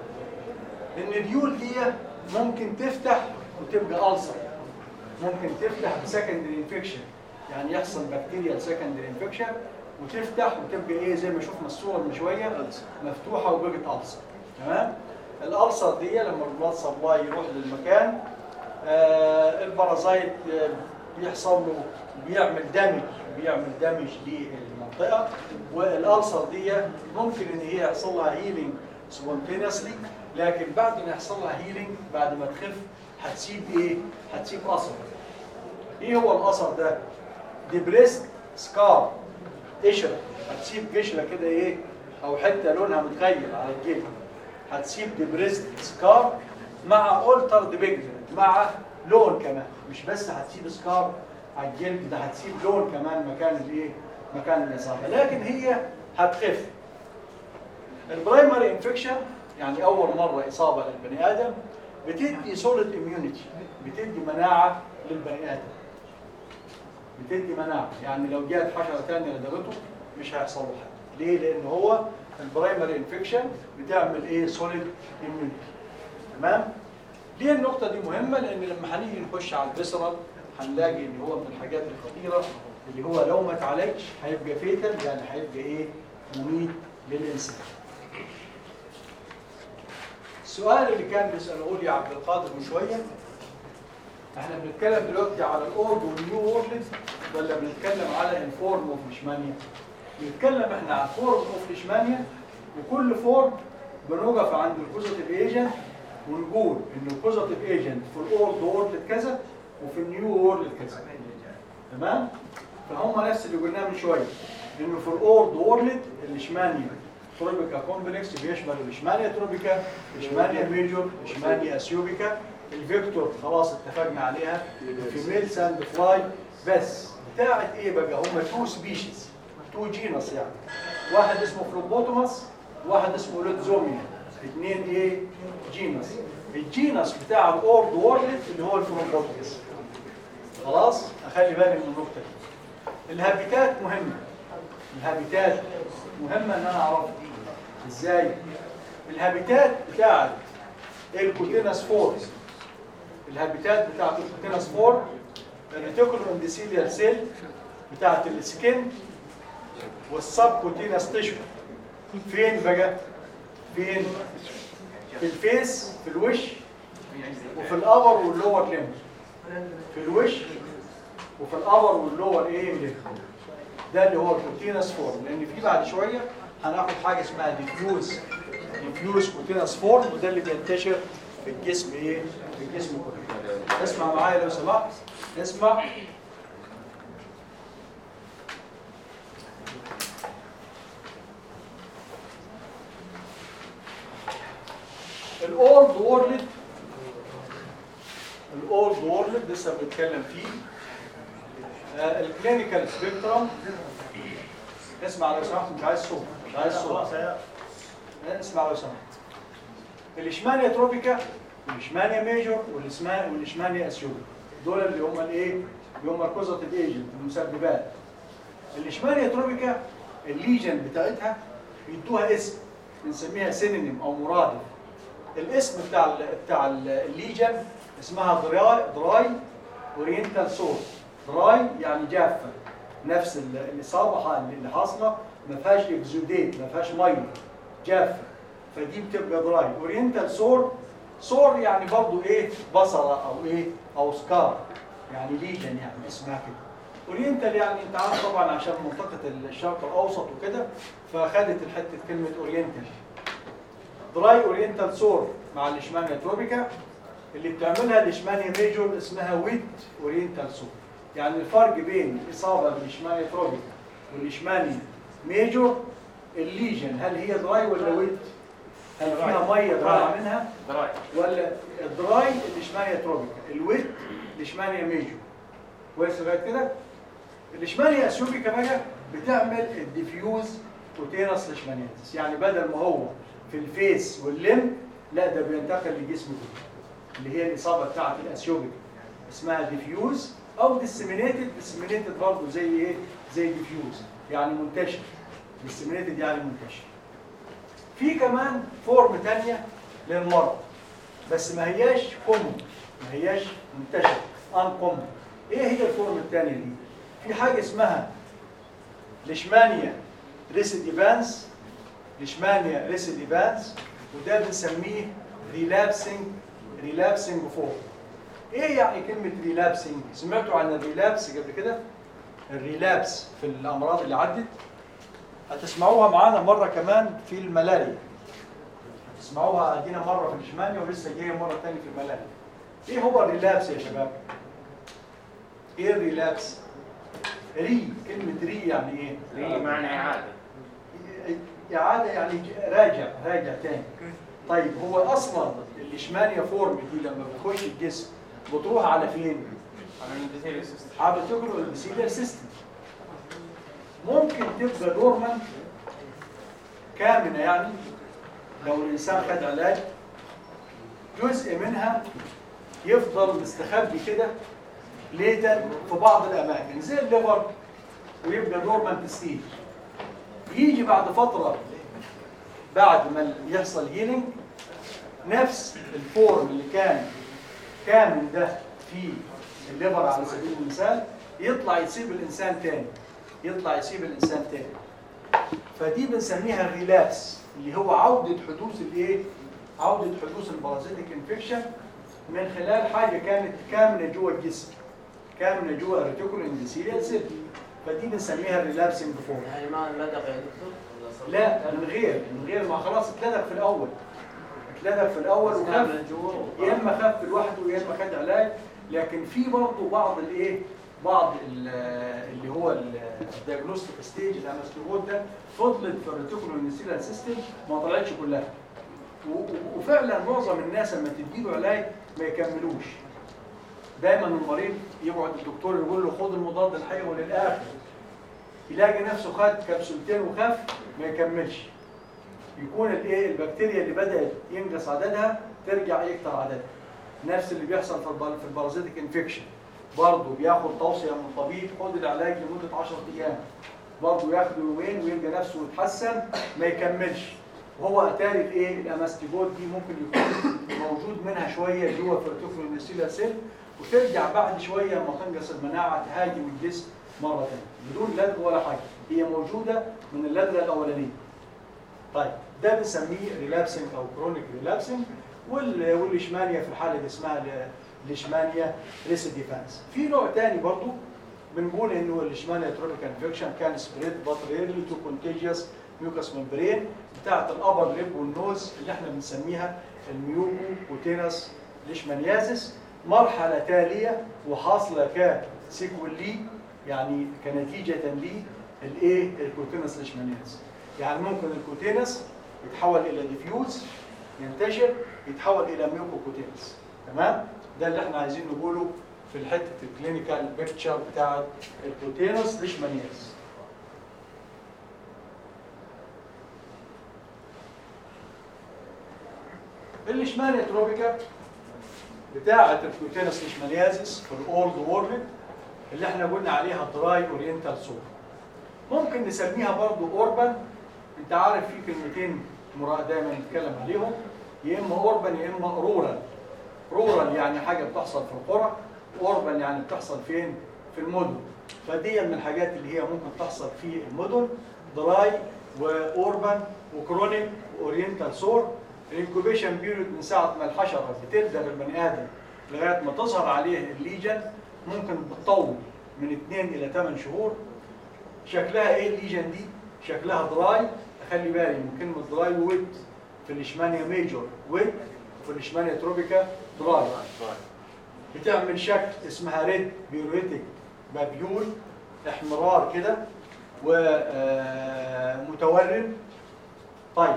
النوديول دي ممكن تفتح وتبقى ألسر ممكن تفتح بسكندري انفكشن يعني يحصل بكتيريا سكندري انفكشن وتفتح وتبقى ايه زي ما شفنا الصوره من شويه مفتوحه وبقت ألسر تمام الألسر دي لما البلاد سبلاي يروح للمكان آه البارازايت آه بيحصل له بيعمل دامج بيعمل دامج للمنطقه والالسر دي ممكن ان هي يحصل لها هيلينج سبونتينيسلي لكن بعد ما يحصل لها هيلينج بعد ما تخف هتسيب ايه؟ هتسيب اثر. ايه هو الاثر ده؟ ديبريست سكار قشره هتسيب قشره كده ايه؟ او حته لونها متغير على الجلد. هتسيب ديبريست سكار مع اولتر بيجمنت مع لون كمان مش بس هتسيب سكار على الجلد ده هتسيب لون كمان مكان الايه مكان الاصابه لكن هي هتخف البرايمري انفكشن يعني اول مره اصابه للبني ادم بتدي سوليد اميونيتي بتدي مناعه للبني ادم بتدي مناعه يعني لو جات حشره ثانيه لدغته مش هيحصل له حاجه ليه لان هو البرايمري انفكشن بتعمل ايه سوليد اميونيتي تمام ليه النقطة دي مهمة؟ لأن لما هنيجي نخش على الفيسرال هنلاقي إن هو من الحاجات الخطيرة اللي هو لو ما اتعالجش هيبقى فيتال يعني هيبقى إيه؟ مميت للإنسان. السؤال اللي كان بيسأله لي عبد القادر من شوية احنا بنتكلم دلوقتي على الأورد والنيو أورلد ولا بنتكلم على الفورم اوف ليشمانيا؟ بنتكلم احنا عن فورم اوف ليشمانيا وكل فورم بنوقف عند البوزيتيف ايجنت ونقول ان البوزيتيف ايجنت في الاورد وورلد كذا وفي النيو وورلد كذا تمام فهم نفس اللي قلناه من شويه انه في الاورد وورلد الاشمانيا تروبيكا كومبلكس بيشمل الاشمانيا تروبيكا اشمانيا ميجور اشمانيا اثيوبيكا الفيكتور خلاص اتفقنا عليها الفيميل ساند فلاي بس بتاعت ايه بقى هم تو سبيشيز تو جينس يعني واحد اسمه فلوبوتوماس واحد اسمه لوتزوميا اثنين ايه جينس الجينس بتاع الاورد وورلد اللي هو الفلوبوتوماس خلاص اخلي بالي من النقطه دي الهابيتات مهمه الهابيتات مهمه ان انا اعرفها ازاي الهابيتات بتاعت الكوتينس فور الهابيتات بتاعت الكوتينس فور الريتيكولو انديسيليال سيل بتاعت السكين والسب كوتينس تيشو فين بقى؟ فين؟ في الفيس في الوش وفي الابر واللور ليمب في الوش وفي الابر واللور ايه ليمب ده اللي هو الكوتينس فورم لان في بعد شويه هناخد حاجه اسمها ديفيوز ديفيوز كوتينس فورم وده اللي بينتشر في الجسم ايه في الجسم كله اسمع معايا لو سمحت اسمع الاولد وورلد الاولد وورلد لسه بنتكلم فيه آه، الكلينيكال سبيكترم اسمع لو سمحت مش عايز صوت مش عايز صوت اسمع لو سمحت الاشمانيا تروبيكا والاشمانيا ميجور والاسما- والاشمانيا اسيوبيا دول اللي هم الايه اللي هم الكوزاتيف ايجنت المسببات الاشمانيا تروبيكا الليجن بتاعتها بيدوها اسم بنسميها سينونيم او مرادف الاسم بتاع ال بتاع ال- الليجن اسمها دراي دراي اورينتال سورس دراي يعني جافه نفس ال- الاصابه ح- اللي حاصله ما فيهاش اكزوديت ما فيهاش ميه جافه فدي بتبقى دراي اورينتال سور سور يعني برضو ايه بصره او ايه او سكار يعني ليجن يعني اسمها كده اورينتال يعني انت عارف طبعا عشان منطقه الشرق الاوسط وكده فاخدت الحته كلمه اورينتال دراي اورينتال سور مع الاشمانيا تروبيكا اللي بتعملها الاشمانيا ميجور اسمها ويت اورينتال سور يعني الفرق بين الاصابه بالاشمانيا تروبيكا والاشمانيا ميجور الليجن هل هي دراي ولا ويت؟ هل فيها ميه طالعه منها دراي ولا الدراي الاشمانيا تروبيكا الويت الاشمانيا ميجور كويس لغايه كده الاشمانيا اسيوبيكا بقى بتعمل الديفيوز كوتينس ليشمانيتس يعني بدل ما هو في الفيس واللم لا ده بينتقل لجسم كله اللي هي الاصابه بتاعت الاسيوبيكا اسمها ديفيوز او ديسيمينيتد ديسيمينيتد برضه زي ايه زي ديفيوز يعني منتشر ديسيمينيتد يعني منتشر في كمان فورم تانية للمرض بس ما هياش كومن ما هياش منتشر ان كومن ايه هي الفورم التانية دي في حاجة اسمها ليشمانيا ريسيديفانس ليشمانيا ريسيديفانس وده بنسميه ريلابسنج ريلابسنج فورم ايه يعني كلمة ريلابسنج سمعتوا عن الريلابس قبل كده الريلابس في الامراض اللي عدت هتسمعوها معانا مرة كمان في الملاريا هتسمعوها ادينا مرة في الاشمانيا ولسه جاية مرة تانية في الملاريا ايه هو الريلابس يا شباب ايه الريلابس ري كلمة ري يعني ايه ري معنى إعادة إعادة يعني ج- راجع راجع تاني طيب هو أصلا الإشمانيا فورم دي لما بتخش الجسم بتروح على فين؟ على الانتسيري سيستم على تجرو البسيلير سيستم ممكن تبقى دورمان كامنة يعني لو الإنسان خد علاج جزء منها يفضل مستخبي كده ليتا في بعض الأماكن زي الليفر ويبقى دورمان ستيج يجي بعد فترة بعد ما يحصل هيلينج نفس الفورم اللي كان كامل ده في الليفر على سبيل المثال يطلع يسيب الانسان تاني يطلع يسيب الانسان تاني فدي بنسميها الريلابس اللي هو عودة حدوث الايه؟ عودة حدوث البارازيتيك انفكشن من خلال حاجة كانت كامنة جوه الجسم كامنة جوه الريتيكول اندسيريال سيل فدي بنسميها الريلابسنج فورم يعني ما لدغ يا دكتور ولا صار؟ لا من غير من غير ما خلاص اتلدغ في الاول اتلدغ في الاول وخف كامل جوا يا اما خف لوحده يا اما خد علاج لكن في برضه بعض الايه بعض ال- اللي هو الدياجنوستيك ستيج الانستروبود ده فضلت في الريتيكولو اندسيريال سيستم ما طلعتش كلها و- و- وفعلا معظم الناس لما تديله علاج ما يكملوش دايما المريض يقعد الدكتور يقول له خد المضاد الحيوي للاخر يلاقي نفسه خد كبسولتين وخف ما يكملش يكون الايه البكتيريا اللي بدات ينقص عددها ترجع يكتر عددها نفس اللي بيحصل في البار- في البارازيتيك انفكشن برضه بياخد توصيه من طبيب خد العلاج لمده 10 ايام برضه ياخده يومين ويلقى نفسه يتحسن ما يكملش وهو اتاري الايه الاماستيجوت دي ممكن يكون موجود منها شويه جوه في التوفيل سيل وترجع بعد شويه لما تنقص المناعه تهاجم الجسم مره ثانيه بدون لدغ ولا حاجه هي موجوده من اللدغه الاولانيه طيب ده بنسميه ريلابسنج او كرونيك ريلابسنج والليشمانيا في الحاله دي اسمها ال- ليشمانيا ريسيديفانس في نوع تاني برضو بنقول انه الليشمانيا تروبيك انفكشن كان سبريد بات ريرلي تو كونتيجيوس ميوكس ممبرين بتاعت الابر ليب والنوز اللي احنا بنسميها الميوكو كوتينس ليشمانيازيس مرحله تاليه وحاصله كسيكول لي يعني كنتيجه ليه الايه الكوتينس ليشمانيازيس يعني ممكن الكوتينس يتحول الى ديفيوز ينتشر يتحول الى ميوكوكوتينس تمام ده اللي احنا عايزين نقوله في الحته الكلينيكال بيكتشر بتاعت الكوتينس ليشمانياس الليشمانيا تروبيكا بتاعت الكوتينس ليشمانيازيس في الاولد وورلد اللي احنا قلنا عليها دراي اورينتال سور ممكن نسميها برضو اوربان انت عارف في كلمتين مرا- دايما نتكلم عليهم يا اما اوربان يا اما رورال رورال يعني حاجه بتحصل في القرى اوربان يعني بتحصل فين في المدن فدي من الحاجات اللي هي ممكن تحصل في المدن دراي واوربان وكرونيك واورينتال سور الانكوبيشن بيريود من ساعه ما الحشره بتلدغ البني ادم لغايه ما تظهر عليه الليجن ممكن بتطول من 2 الى 8 شهور شكلها ايه الليجن دي؟ شكلها دراي خلي بالي من كلمه دراي وويت في الاشمانيا ميجور ويت وفي الاشمانيا تروبيكا دراي بتعمل شكل اسمها ريد بيوريتك بابيول احمرار كده ومتورم طيب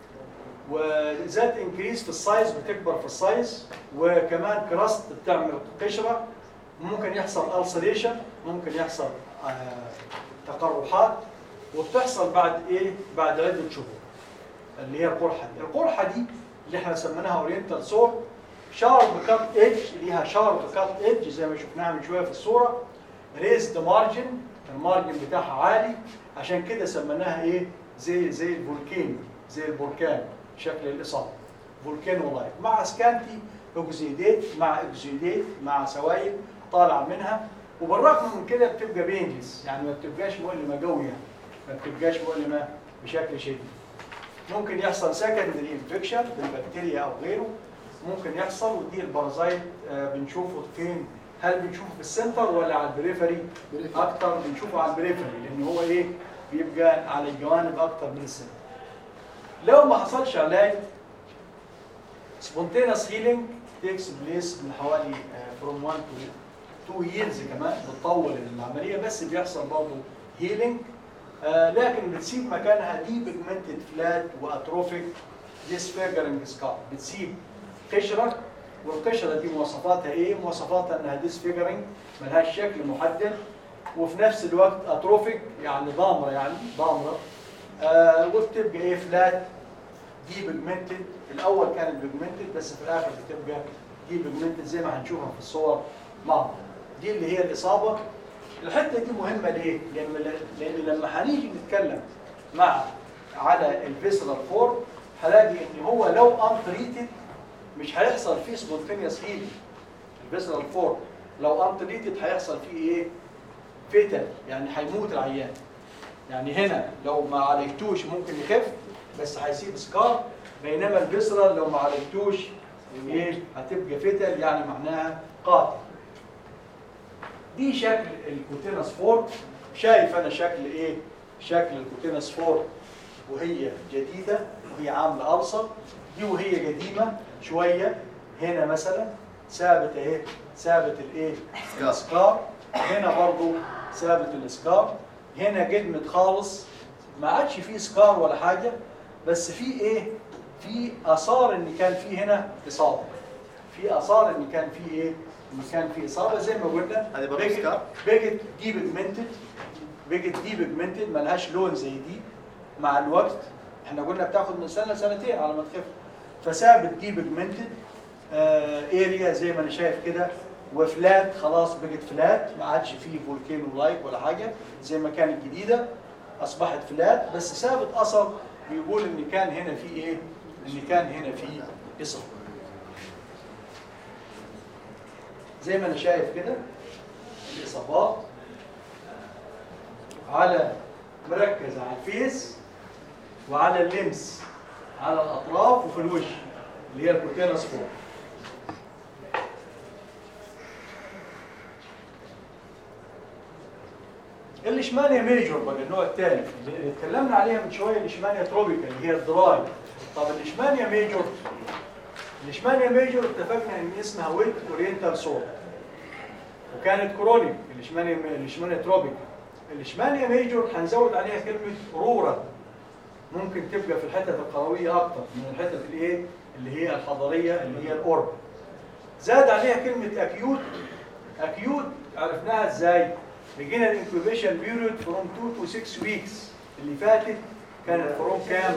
وذات انكريس في السايز بتكبر في السايز وكمان كراست بتعمل قشره ممكن يحصل السريشن ممكن يحصل آه، تقرحات وبتحصل بعد ايه؟ بعد عده شهور اللي هي القرحه دي، القرحه دي اللي احنا سميناها اورينتال سور شارب كات ايدج ليها شارب كات ايدج زي ما شفناها من شويه في الصوره ريزد مارجن المارجن بتاعها عالي عشان كده سميناها ايه؟ زي زي الفولكين زي البركان شكل الاصابه فولكانو لايك مع سكانتي اوكسيديت مع اوكسيديت مع سوائل طالعه منها وبالرغم من كده بتبقى بينجز يعني ما بتبقاش مؤلمه قوي يعني ما بتبقاش مؤلمه بشكل شديد ممكن يحصل سكندري انفكشن بالبكتيريا او غيره ممكن يحصل ودي البارازايت آه، بنشوفه فين هل بنشوفه في السنتر ولا على البريفري اكتر بنشوفه على البريفري لان هو ايه بيبقى على الجوانب اكتر من السنتر لو ما حصلش علاج spontaneous healing takes place من حوالي آه، from 1 to 2 years كمان بتطول العمليه بس بيحصل برضه healing آه، لكن بتسيب مكانها دي بيجمنتد فلات واتروفيك ديسفيجرنج سكار بتسيب قشره والقشره دي مواصفاتها ايه؟ مواصفاتها انها ديسفيجرنج ملهاش شكل محدد وفي نفس الوقت اتروفيك يعني ضامره يعني ضامره آه وبتبقى ايه فلات دي بيجمنتد الاول كانت بيجمنتد بس في الاخر بتبقى دي بيجمنتد زي ما هنشوفها في الصور مع بعض. دي اللي هي الاصابه الحته دي مهمه ليه؟ لان لان لما هنيجي نتكلم مع على الفيسرال فور هلاقي ان هو لو انتريتد مش هيحصل فيه سبونتينيوس هيلينج الفيسرال فور لو انتريتد هيحصل فيه ايه؟ فيتال يعني هيموت العيان يعني هنا لو ما عالجتوش ممكن يخف بس هيسيب سكار بينما الفيسرال لو ما عالجتوش ايه هتبقى فيتال يعني معناها قاتل دي شكل الكوتينس فور شايف انا شكل ايه شكل الكوتينس فور وهي جديده وهي عامله ابسط دي وهي قديمه شويه هنا مثلا ثابت اهي ثابت الايه سكار. السكار هنا برضو ثابت السكار هنا قدمت خالص ما عادش فيه سكار ولا حاجه بس في ايه في اثار ان كان في هنا اصابه في اثار ان كان في ايه ان كان في اصابه زي ما قلنا هذه برضو بقت- سكار؟ بقت دي بيجمنتد بقت دي بيجمنتد ملهاش لون زي دي مع الوقت احنا قلنا بتاخد من سنه لسنتين على ما تخف فثابت دي بيجمنتد اريا زي ما انا شايف كده وفلات خلاص بقت فلات ما عادش فيه فولكانو لايك ولا حاجه زي ما كانت جديده اصبحت فلات بس ثابت اثر بيقول ان كان هنا في ايه ان كان هنا في اصابه زي ما انا شايف كده الاصابات على مركز على الفيس وعلى اللمس على الاطراف وفي الوش اللي هي الكوتينس فوق الليشمانيا ميجور بقى النوع الثاني اللي اتكلمنا عليها من شويه الليشمانيا تروبيكال اللي هي الدراي طب الليشمانيا ميجور الليشمانيا ميجور اتفقنا ان اسمها ويت اورينتال سور وكانت كرونيك الليشمانيا الليشمانيا تروبيكال الليشمانيا ميجور هنزود عليها كلمه رورا ممكن تبقى في الحتت القرويه اكتر من الحتت الايه اللي هي الحضريه اللي هي الاورب زاد عليها كلمه اكيوت اكيوت عرفناها ازاي لقينا الانكوبيشن بيريود فروم 2 تو 6 ويكس اللي فاتت كانت فروم كام؟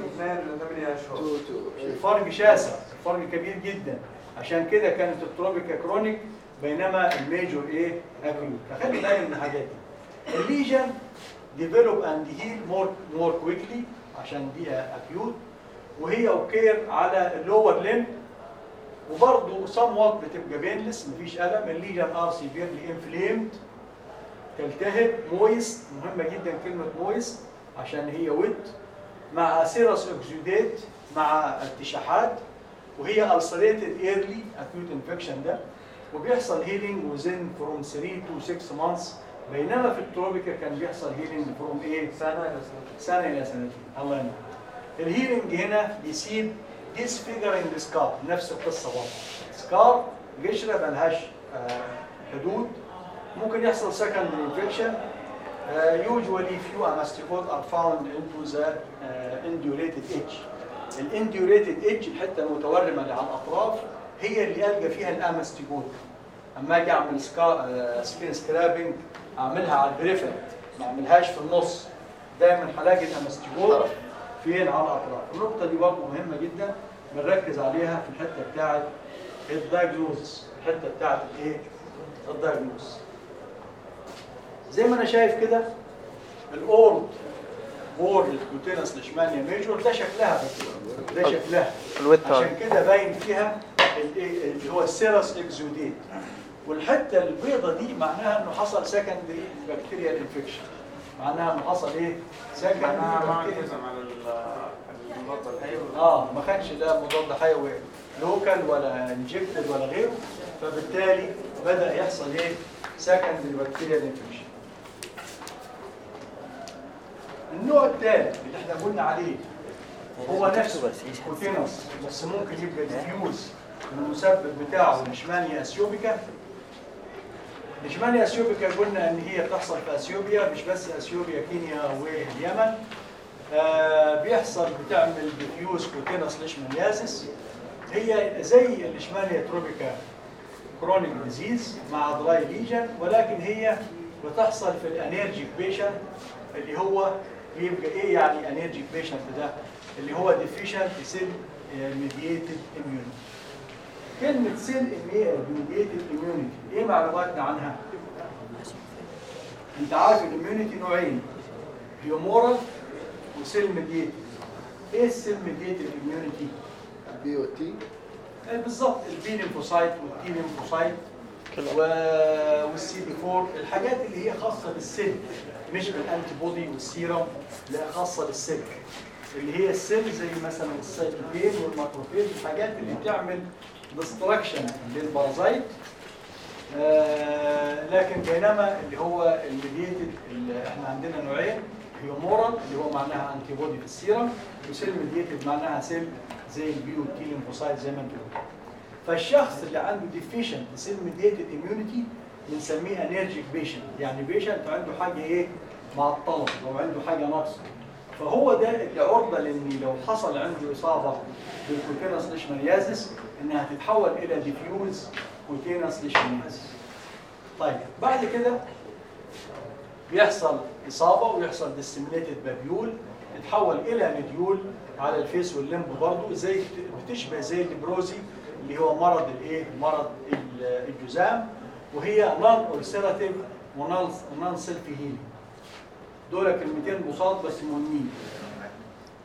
الفرق شاسع فرق كبير جدا عشان كده كانت التروبيكا كرونيك بينما الميجور ايه اكيوت فخلي بالك من الحاجات دي الليجن ديفلوب اند هيل مور مور كويكلي عشان دي اكيوت وهي اوكير على اللور لين وبرضه سم وات بتبقى بينلس مفيش الم الليجن ار سيفيرلي انفليمد تلتهب مويست مهمه جدا كلمه مويست عشان هي ويت مع سيرس اوكسيدات مع ارتشاحات وهي ulcerated early acute infection ده وبيحصل هيلينج وزن فروم 3 تو 6 مانثس بينما في التروبيكا كان بيحصل هيلينج فروم ايه؟ سنة إلى سنتين سنه الى سنتين الله ينور الهيلينج هنا بيسيب disfiguring سكار نفس القصه برضه سكار قشره ملهاش آه، حدود ممكن يحصل secondary infection uh, usually few amasticodes are found into the uh, indurated edge الانديوريتد ايدج الحته المتورمه اللي على الاطراف هي اللي القى فيها الاماستيكود اما اجي اعمل سكا سكين سكرابنج اعملها على البريفرنت ما اعملهاش في النص دايما هلاقي الاماستيكود فين على الاطراف النقطه دي برضه مهمه جدا بنركز عليها في الحته بتاعه الدايجنوز الحته بتاعه الايه الدايجنوز زي ما انا شايف كده الاورد بور الكوتينس لشمانيا ميجور ده شكلها بس ده شكلها الويت عشان كده باين فيها الايه اللي هو السيرس اكزوديت والحته البيضه دي معناها انه حصل سكندري بكتيريال انفكشن معناها انه حصل ايه؟ معناها ما سكندري التزم على ال- المضاد الحيوي اه ما كانش ده مضاد حيوي لوكال ولا انجكتد ولا غيره فبالتالي بدا يحصل ايه؟ سكندري بكتيريال انفكشن النوع الثالث اللي احنا قلنا عليه هو نفسه كوتينوس بس ممكن يبقى ديفيوز المسبب بتاعه ليشمانيا اثيوبيكا ليشمانيا اثيوبيكا قلنا ان هي بتحصل في اثيوبيا مش بس اثيوبيا كينيا واليمن آه بيحصل بتعمل ديفيوز كوتينوس ليشمانيازيس هي زي الليشمانيا تروبيكا كرونيك ديزيز مع دراي ليجن ولكن هي بتحصل في الانرجيك بيشنت اللي هو بيبقى ايه يعني انرجيك بيشنت ده اللي هو ديفيشنت سيل ميدييتد اميونيتي كلمة سيل ميدييتد اميونيتي ايه معلوماتنا عنها؟ انت عارف الاميونيتي نوعين هيومورال وسيل ميدييتد ايه السيل ميدييتد اميونيتي؟ بي او تي آه، بالظبط البي ليمفوسايت والتي ليمفوسايت و- والسي دي 4 الحاجات اللي هي خاصه بالسيل مش بالانتي بودي والسيرم لا خاصه بالسيل اللي هي السيل زي مثلا السيتوكين والماكروفيج الحاجات اللي بتعمل ديستراكشن للبارازايت آه لكن بينما اللي هو الميديتد اللي احنا عندنا نوعين هيومورال اللي هو معناها انتي بودي في السيرم وسيل ميديتد معناها سيل زي البي والتي ليمفوسايت زي ما انتم قلتوا فالشخص اللي عنده ديفيشنت سيل ميديتد اميونيتي بنسميه انرجيك بيشنت يعني بيشنت عنده حاجه ايه معطله او عنده حاجه ناقصه فهو ده اللي عرضه لان لو حصل عنده اصابه بالكوتينس ليشمانيازيس انها تتحول الى ديفيوز كوتينس ليشمانيازيس طيب بعد كده بيحصل اصابه ويحصل ديسيمينيتد بابيول تتحول الى نديول على الفيس واللمب برضه زي بتشبه زي البروزي اللي هو مرض الايه مرض ال- الجذام وهي نون اورسيراتيف ونون سيلف هيلينج دول كلمتين بساط بس مهمين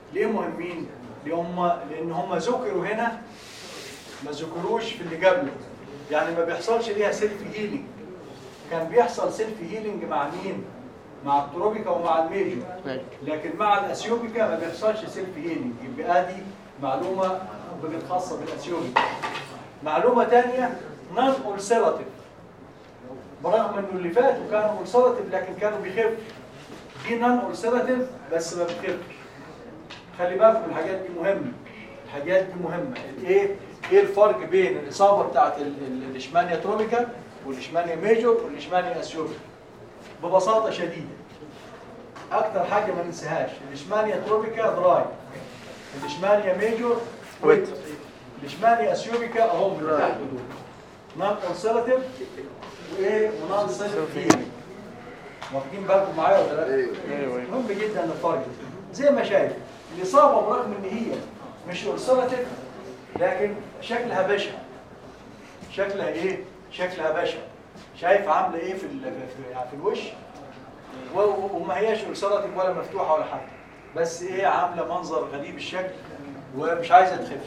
ليه مهمين؟ لأن هم لأن هم ذكروا هنا ما ذكروش في اللي قبله يعني ما بيحصلش ليها سيلف هيلينج كان بيحصل سيلف هيلينج مع مين؟ مع التروبيكا ومع الميجور لكن مع الاسيوبيكا ما بيحصلش سيلف هيلينج يبقى ادي معلومه بقت خاصه بالاسيوبيكا معلومه ثانيه نون اولسيراتيف برغم انه اللي فاتوا كانوا اولسيراتيف لكن كانوا بيخفوا دي نون اولسيراتيف بس ما بتخفش خلي بالكم الحاجات دي مهمه الحاجات دي مهمه ايه ايه الفرق بين الاصابه بتاعت ال- ال- الاشمانيا تروبيكا والاشمانيا ميجور والاشمانيا اسيوبيكا ببساطه شديده اكتر حاجه ما ننساهاش الاشمانيا تروبيكا دراي الاشمانيا ميجور ويت الاشمانيا اسيوبيكا اهم اللي تحت دول نون كونسرتيف وايه ونون سيلف واخدين بالكم معايا ولا لا؟ ايوه ايوه مهم جدا الفرق زي ما شايف الاصابه برغم ان هي مش اورسلتك لكن شكلها بشع شكلها ايه شكلها بشع شايف عامله ايه في ال- في, في الوش و- و- وما هياش اورسلتك ولا مفتوحه ولا حاجه بس ايه عامله منظر غريب الشكل ومش عايزه تخف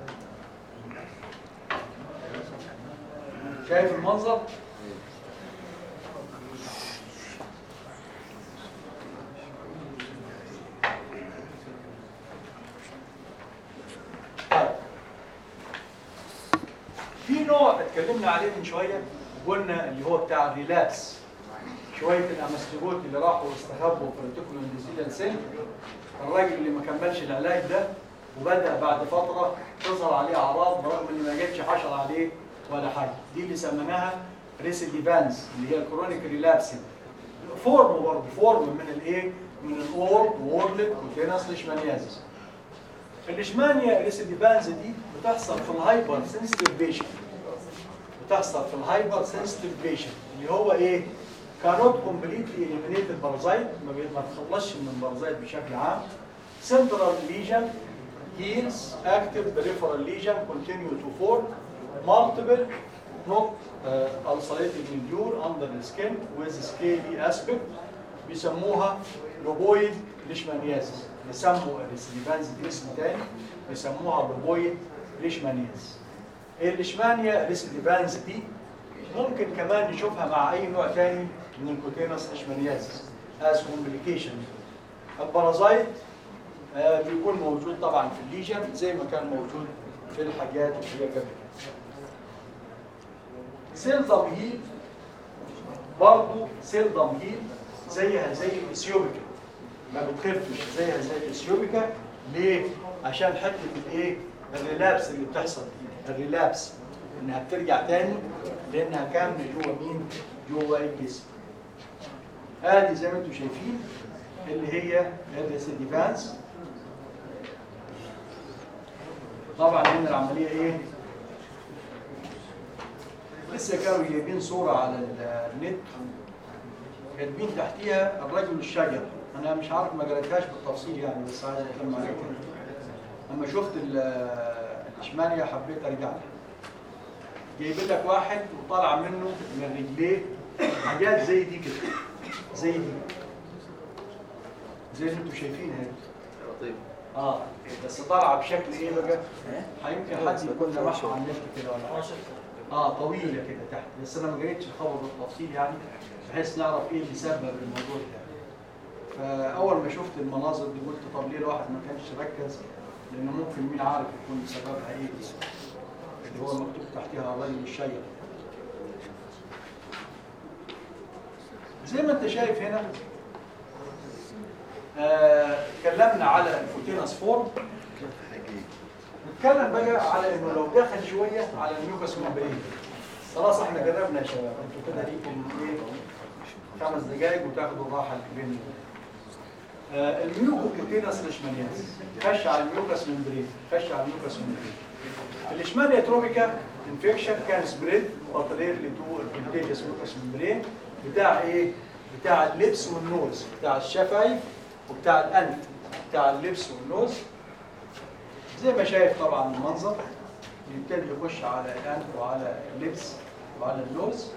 شايف المنظر طيب. في نوع اتكلمنا عليه من شويه وقلنا اللي هو بتاع الريلابس شويه الامستروبوت اللي راحوا استخبوا في الريتيكولو اندوثيليال سيل الراجل اللي ما كملش العلاج ده وبدا بعد فتره تظهر عليه اعراض برغم ان ما جاتش حشر عليه ولا حاجه دي اللي سميناها ريسيديفانز اللي هي الكرونيك ريلابسنج فورم برضه فورم من الايه؟ من الاورد وورلد كوتينس ليشمانيازيس الاشمانيا ريسيديفانز دي بتحصل في الهايبر سنسيتيف بيشن بتحصل في الهايبر سنسيتيف بيشن اللي هو ايه كانوت كومبليتلي اليمينيت البارازايت ما بي- ما تخلصش من البارازايت بشكل عام سنترال ليجن heals active peripheral lesion continue to form multiple not uh, ulcerated nodule under the skin with scaly aspect بيسموها لوبويد ليشمانيازيس بيسموا الريسيفانز دي اسم تاني بيسموها لوبويد ليشمانيازيس الليشمانيا ريسيفانز دي ممكن كمان نشوفها مع اي نوع تاني من الكوتينس ليشمانيازيس as complication البارازايت آه، بيكون موجود طبعا في الليجن زي ما كان موجود في الحاجات اللي هي قبل كده. سيل ضمهيل برضه سيل ضمهيل زيها زي الاثيوبيكا ما بتخفش زيها زي الاثيوبيكا ليه؟ عشان حته الايه؟ الريلابس اللي بتحصل دي الريلابس انها بترجع تاني لانها كامله جوه مين؟ جوه الجسم. ادي زي ما انتم شايفين اللي هي الريسيديفانس طبعا هنا العمليه ايه؟ لسه كانوا جايبين صوره على النت كاتبين تحتيها الرجل الشجر انا مش عارف ما قريتهاش بالتفصيل يعني بس عايز اتكلم عليها كده لما شفت ال- الاشمانيا حبيت ارجع لها جايبين لك واحد وطالع منه من رجليه حاجات زي دي كده زي دي زي اللي انتم شايفينها هنا طيب اه بس طالعه بشكل ايه بقى؟ يمكن حد يكون لمحها على النت كده ولا حاجه اه طويله كده تحت بس انا ما قريتش الخبر بالتفصيل يعني بحيث نعرف ايه اللي سبب الموضوع ده فاول ما شفت المناظر دي قلت طب ليه الواحد ما كانش ركز لانه ممكن مين عارف يكون سببها ايه اللي هو مكتوب تحتها رجل الشيء زي ما انت شايف هنا آه، اتكلمنا على الفوتينس فورم نتكلم بقى على انه لو دخل شويه على الميوكس ممبرين خلاص احنا جربنا يا شباب انتوا كده ليكم ايه خمس دقائق وتاخدوا الراحه اللي بين آه الميوكوكوتينس ليشمانياس خش على الميوكس ممبرين خش على الميوكس ممبرين الليشمانيا تروبيكا انفكشن كان سبريد بطريقلي تو الكونتيجيوس ميوكس ممبرين بتاع ايه؟ بتاع اللبس والنوز بتاع الشفايف وبتاع الانف بتاع اللبس والنوز زي ما شايف طبعا المنظر يبتدي يخش على الانف وعلى اللبس وعلى النوز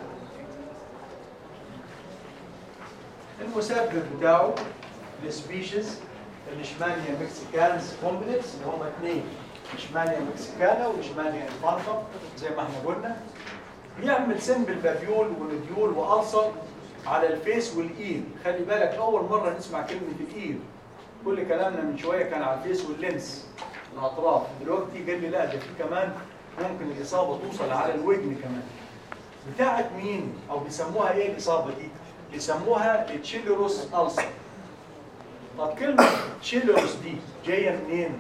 المسبب بتاعه السبيشيز الليشمانيا مكسيكانز كومبلكس اللي هم اثنين ليشمانيا مكسيكانا وليشمانيا انفانتا زي ما احنا قلنا بيعمل سمبل بابيول ونديول والسر على الفيس والايد خلي بالك اول مره نسمع كلمه الايد كل كلامنا من شويه كان على الفيس واللينس الاطراف دلوقتي قال لي لا ده في كمان ممكن الاصابه توصل على الوجن كمان بتاعت مين او بيسموها ايه الاصابه دي بيسموها التشيلروس ألسر طب كلمه تشيلروس دي جايه منين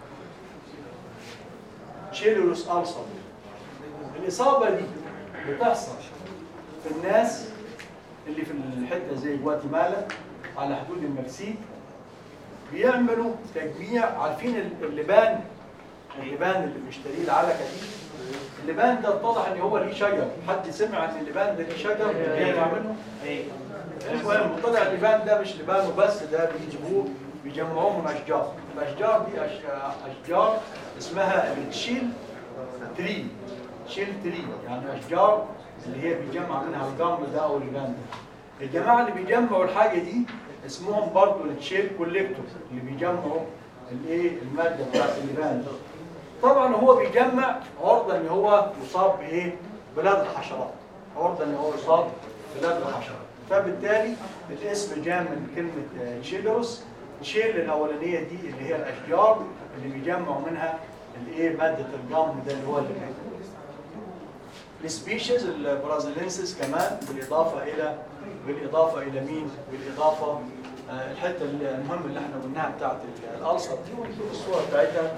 تشيلروس ألسر الاصابه دي بتحصل في الناس اللي في الحته زي جواتيمالا على حدود المكسيك بيعملوا تجميع عارفين اللبان اللبان اللي بيشتريه العلكه دي اللبان ده اتضح ان هو ليه شجر حد سمع ان اللبان ده ليه شجر بيجمع منه ايه المهم طلع اللبان ده مش لبان وبس ده بيجيبوه بيجمعوه من اشجار الاشجار دي أش- اشجار اسمها التشيل تري تشيل تري يعني اشجار اللي هي بيجمع منها الجمر ده او اللبان ده الجماعه اللي بيجمعوا الحاجه دي اسمهم برضه التشيل كوليكتور اللي بيجمعوا الايه الماده بتاعت اللبان ده طبعا هو بيجمع عرضه ان هو يصاب بايه بلاد الحشرات عرضه ان هو يصاب بلاد الحشرات فبالتالي الاسم جاء من كلمه آه، تشيلروس تشيل الاولانيه دي اللي هي الاشجار اللي بيجمعوا منها الايه ماده الجم ده اللي هو اللبان السبيشيز البرازيلينسيس كمان بالاضافه الى بالاضافه الى مين؟ بالاضافه آه، الحته اللي- المهم اللي احنا قلناها بتاعت ال- الالسر دي ونشوف الصوره بتاعتها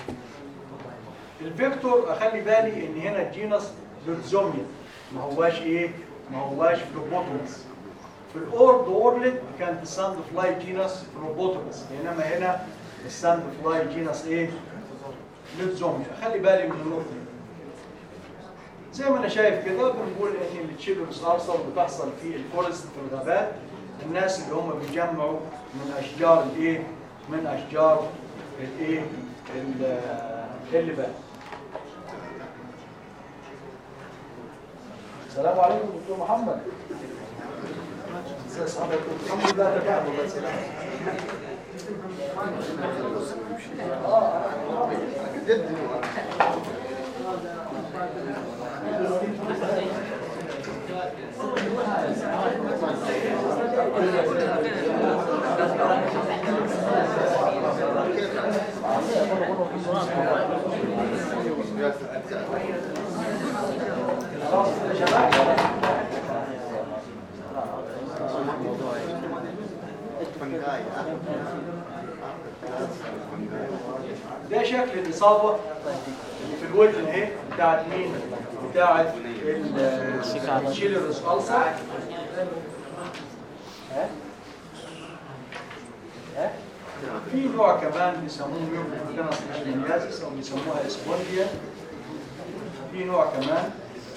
الفيكتور اخلي بالي ان هنا الجينس لوتزوميا ما هواش ايه؟ ما هواش فلوبوتومس في الاورد وورلد كانت الساند فلاي جينس فلوبوتومس بينما هنا الساند فلاي جينس ايه؟ لوتزوميا خلي بالي من النقطه دي زي ما انا شايف كده بنقول ان التشيلونز ارسل بتحصل في الفورست في الغابات الناس اللي هم بيجمعوا من اشجار الايه من اشجار الايه ال- اللبان السلام عليكم دكتور محمد ازي حضرتك الحمد لله تمام والله سلام خلاص يا شباب ده شكل الإصابة اللي في الوجه اهي بتاعت مين؟ بتاعت الشيلرس ألسر ها؟ ها؟ في نوع كمان بيسموه ميوكوكونس ليشمانيازيس أو بيسموها اسبونديا في نوع كمان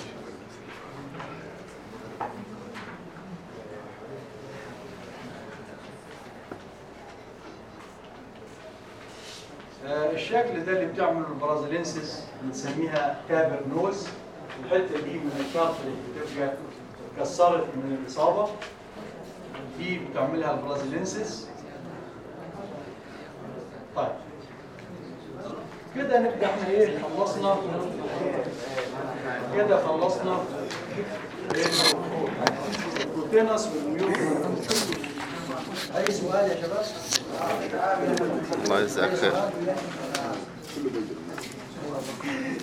آه، الشكل ده اللي بتعمله البرازيلينسيس بنسميها كابرنوز الحته دي من الكارت اللي بتبقى اتكسرت من الاصابه دي بتعملها البرازيلينسيس طيب كده نبدا احنا ايه خلصنا كده خلصنا البروتينس والميوكو اي سؤال يا شباب الله يجزاك خير